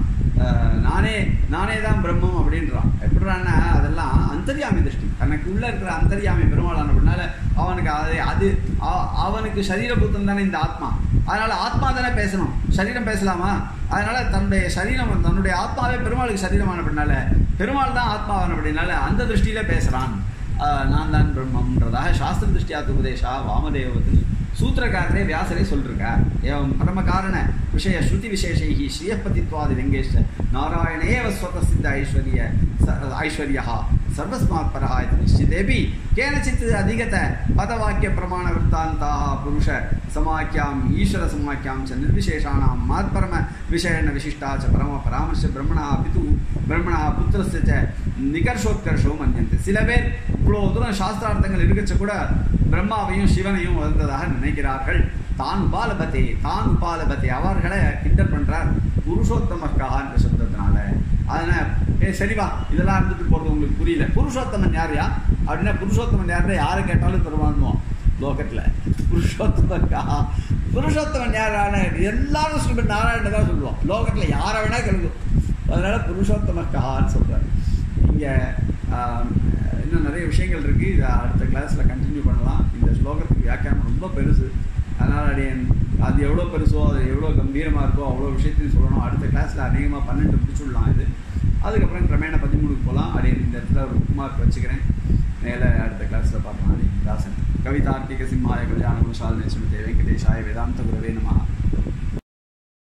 நானே நானே தான் பிரம்மம் அப்படின்றான் எப்படிறான்னா அதெல்லாம் அந்தர்யாமி திருஷ்டி தனக்கு உள்ளே இருக்கிற அந்தர்யாமி பெருமாளான அப்படின்னால அவனுக்கு அது அது அ- அவனுக்கு சரீரபூத்தம் தானே இந்த ஆத்மா அதனால் ஆத்மா தானே பேசணும் சரீரம் பேசலாமா அதனால் தன்னுடைய சரீரம் தன்னுடைய ஆத்மாவே பெருமாளுக்கு சரீரமான அப்படின்னால பெருமாள் தான் ஆத்மாவான அப்படின்னால அந்த திருஷ்டியில பேசுகிறான் ஆஹ் நான் தான் பிரம்மன்றதாக சாஸ்திர திருஷ்டியாத்து உபதேசா வாமதேவத்தில் சூத்திரக்காரரே வியாசரே சொல்லிருக்கார் ஏவம் பரம காரண விஷய ஸ்ருதி விசேஷைஹி ஸ்ரீயப்பதித்வாதி வெங்கேஷ நாராயணேவ ஸ்வத சித்த ஐஸ்வர்ய ச- ஐஸ்வர்யா சர்வஸ்மாத் பரஹா இது நிश्चितेऽपि केनचित् अधिगत पदवाक्य प्रमाण वृत्तान्ताः पुरुष समाख्याम् ईश्वर समाख्यां च निर्विशेषाणां मात्परम विषयेण विशिष्टा च परम परामर्श ब्रह्मणः पितुः ब्रह्मणः पुत्रस्य च நிகர்ஷோத்கர்ஷோ மன்னியந்து சில பேர் இவ்வளோ தூரம் சாஸ்திரார்த்தங்கள் இருக்கச்ச கூட பிரம்மாவையும் சிவனையும் வந்ததாக நினைக்கிறார்கள் தான் உபாலபத்தே தான் உபாலபத்தே அவர்களை கிண்டல் பண்றார் புருஷோத்தமக்காக என்ற சப்தத்தினால அதனால ஏ சரிவா இதெல்லாம் இருந்துட்டு போறது உங்களுக்கு புரியல புருஷோத்தமன் யாரையா அப்படின்னா புருஷோத்தமன் யாருன்னா யாரை கேட்டாலும் பெருமானுவோம் லோகத்துல புருஷோத்தமக்கா புருஷோத்தமன் யாரான எல்லாரும் ஸ்ரீமன் நாராயணன் தான் சொல்லுவோம் லோகத்துல யாரை வேணா கருதும் அதனால புருஷோத்தமக்கான்னு சொல்றாரு இங்க ஆம், இன்னும் நிறைய விஷயங்கள் இருக்கு இதை அடுத்த கிளாஸ்ல கண்டினியூ பண்ணலாம் இந்த ஸ்லோகத்துக்கு வியாக்கியானம் ரொம்ப பெருசு அதனால அடியன் அது எவ்வளோ பெருசோ அது எவ்வளோ கம்பீரமாக இருக்கோ அவ்வளோ விஷயத்தையும் சொல்லணும் அடுத்த கிளாஸில் அநேகமாக பன்னெண்டு முடிச்சுடலாம் இது அதுக்கப்புறம் கிரமேண பதிமூணுக்கு போகலாம் அடியன் இந்த இடத்துல ஒரு மார்க் வச்சுக்கிறேன் மேலே அடுத்த கிளாஸில் பார்க்கலாம் அடியன் தாசன் கவிதார்த்திக சிம்மாய கல்யாண குணசாலினி சுமிதே வெங்கடேஷாய வேதாந்த குரவே நமஹா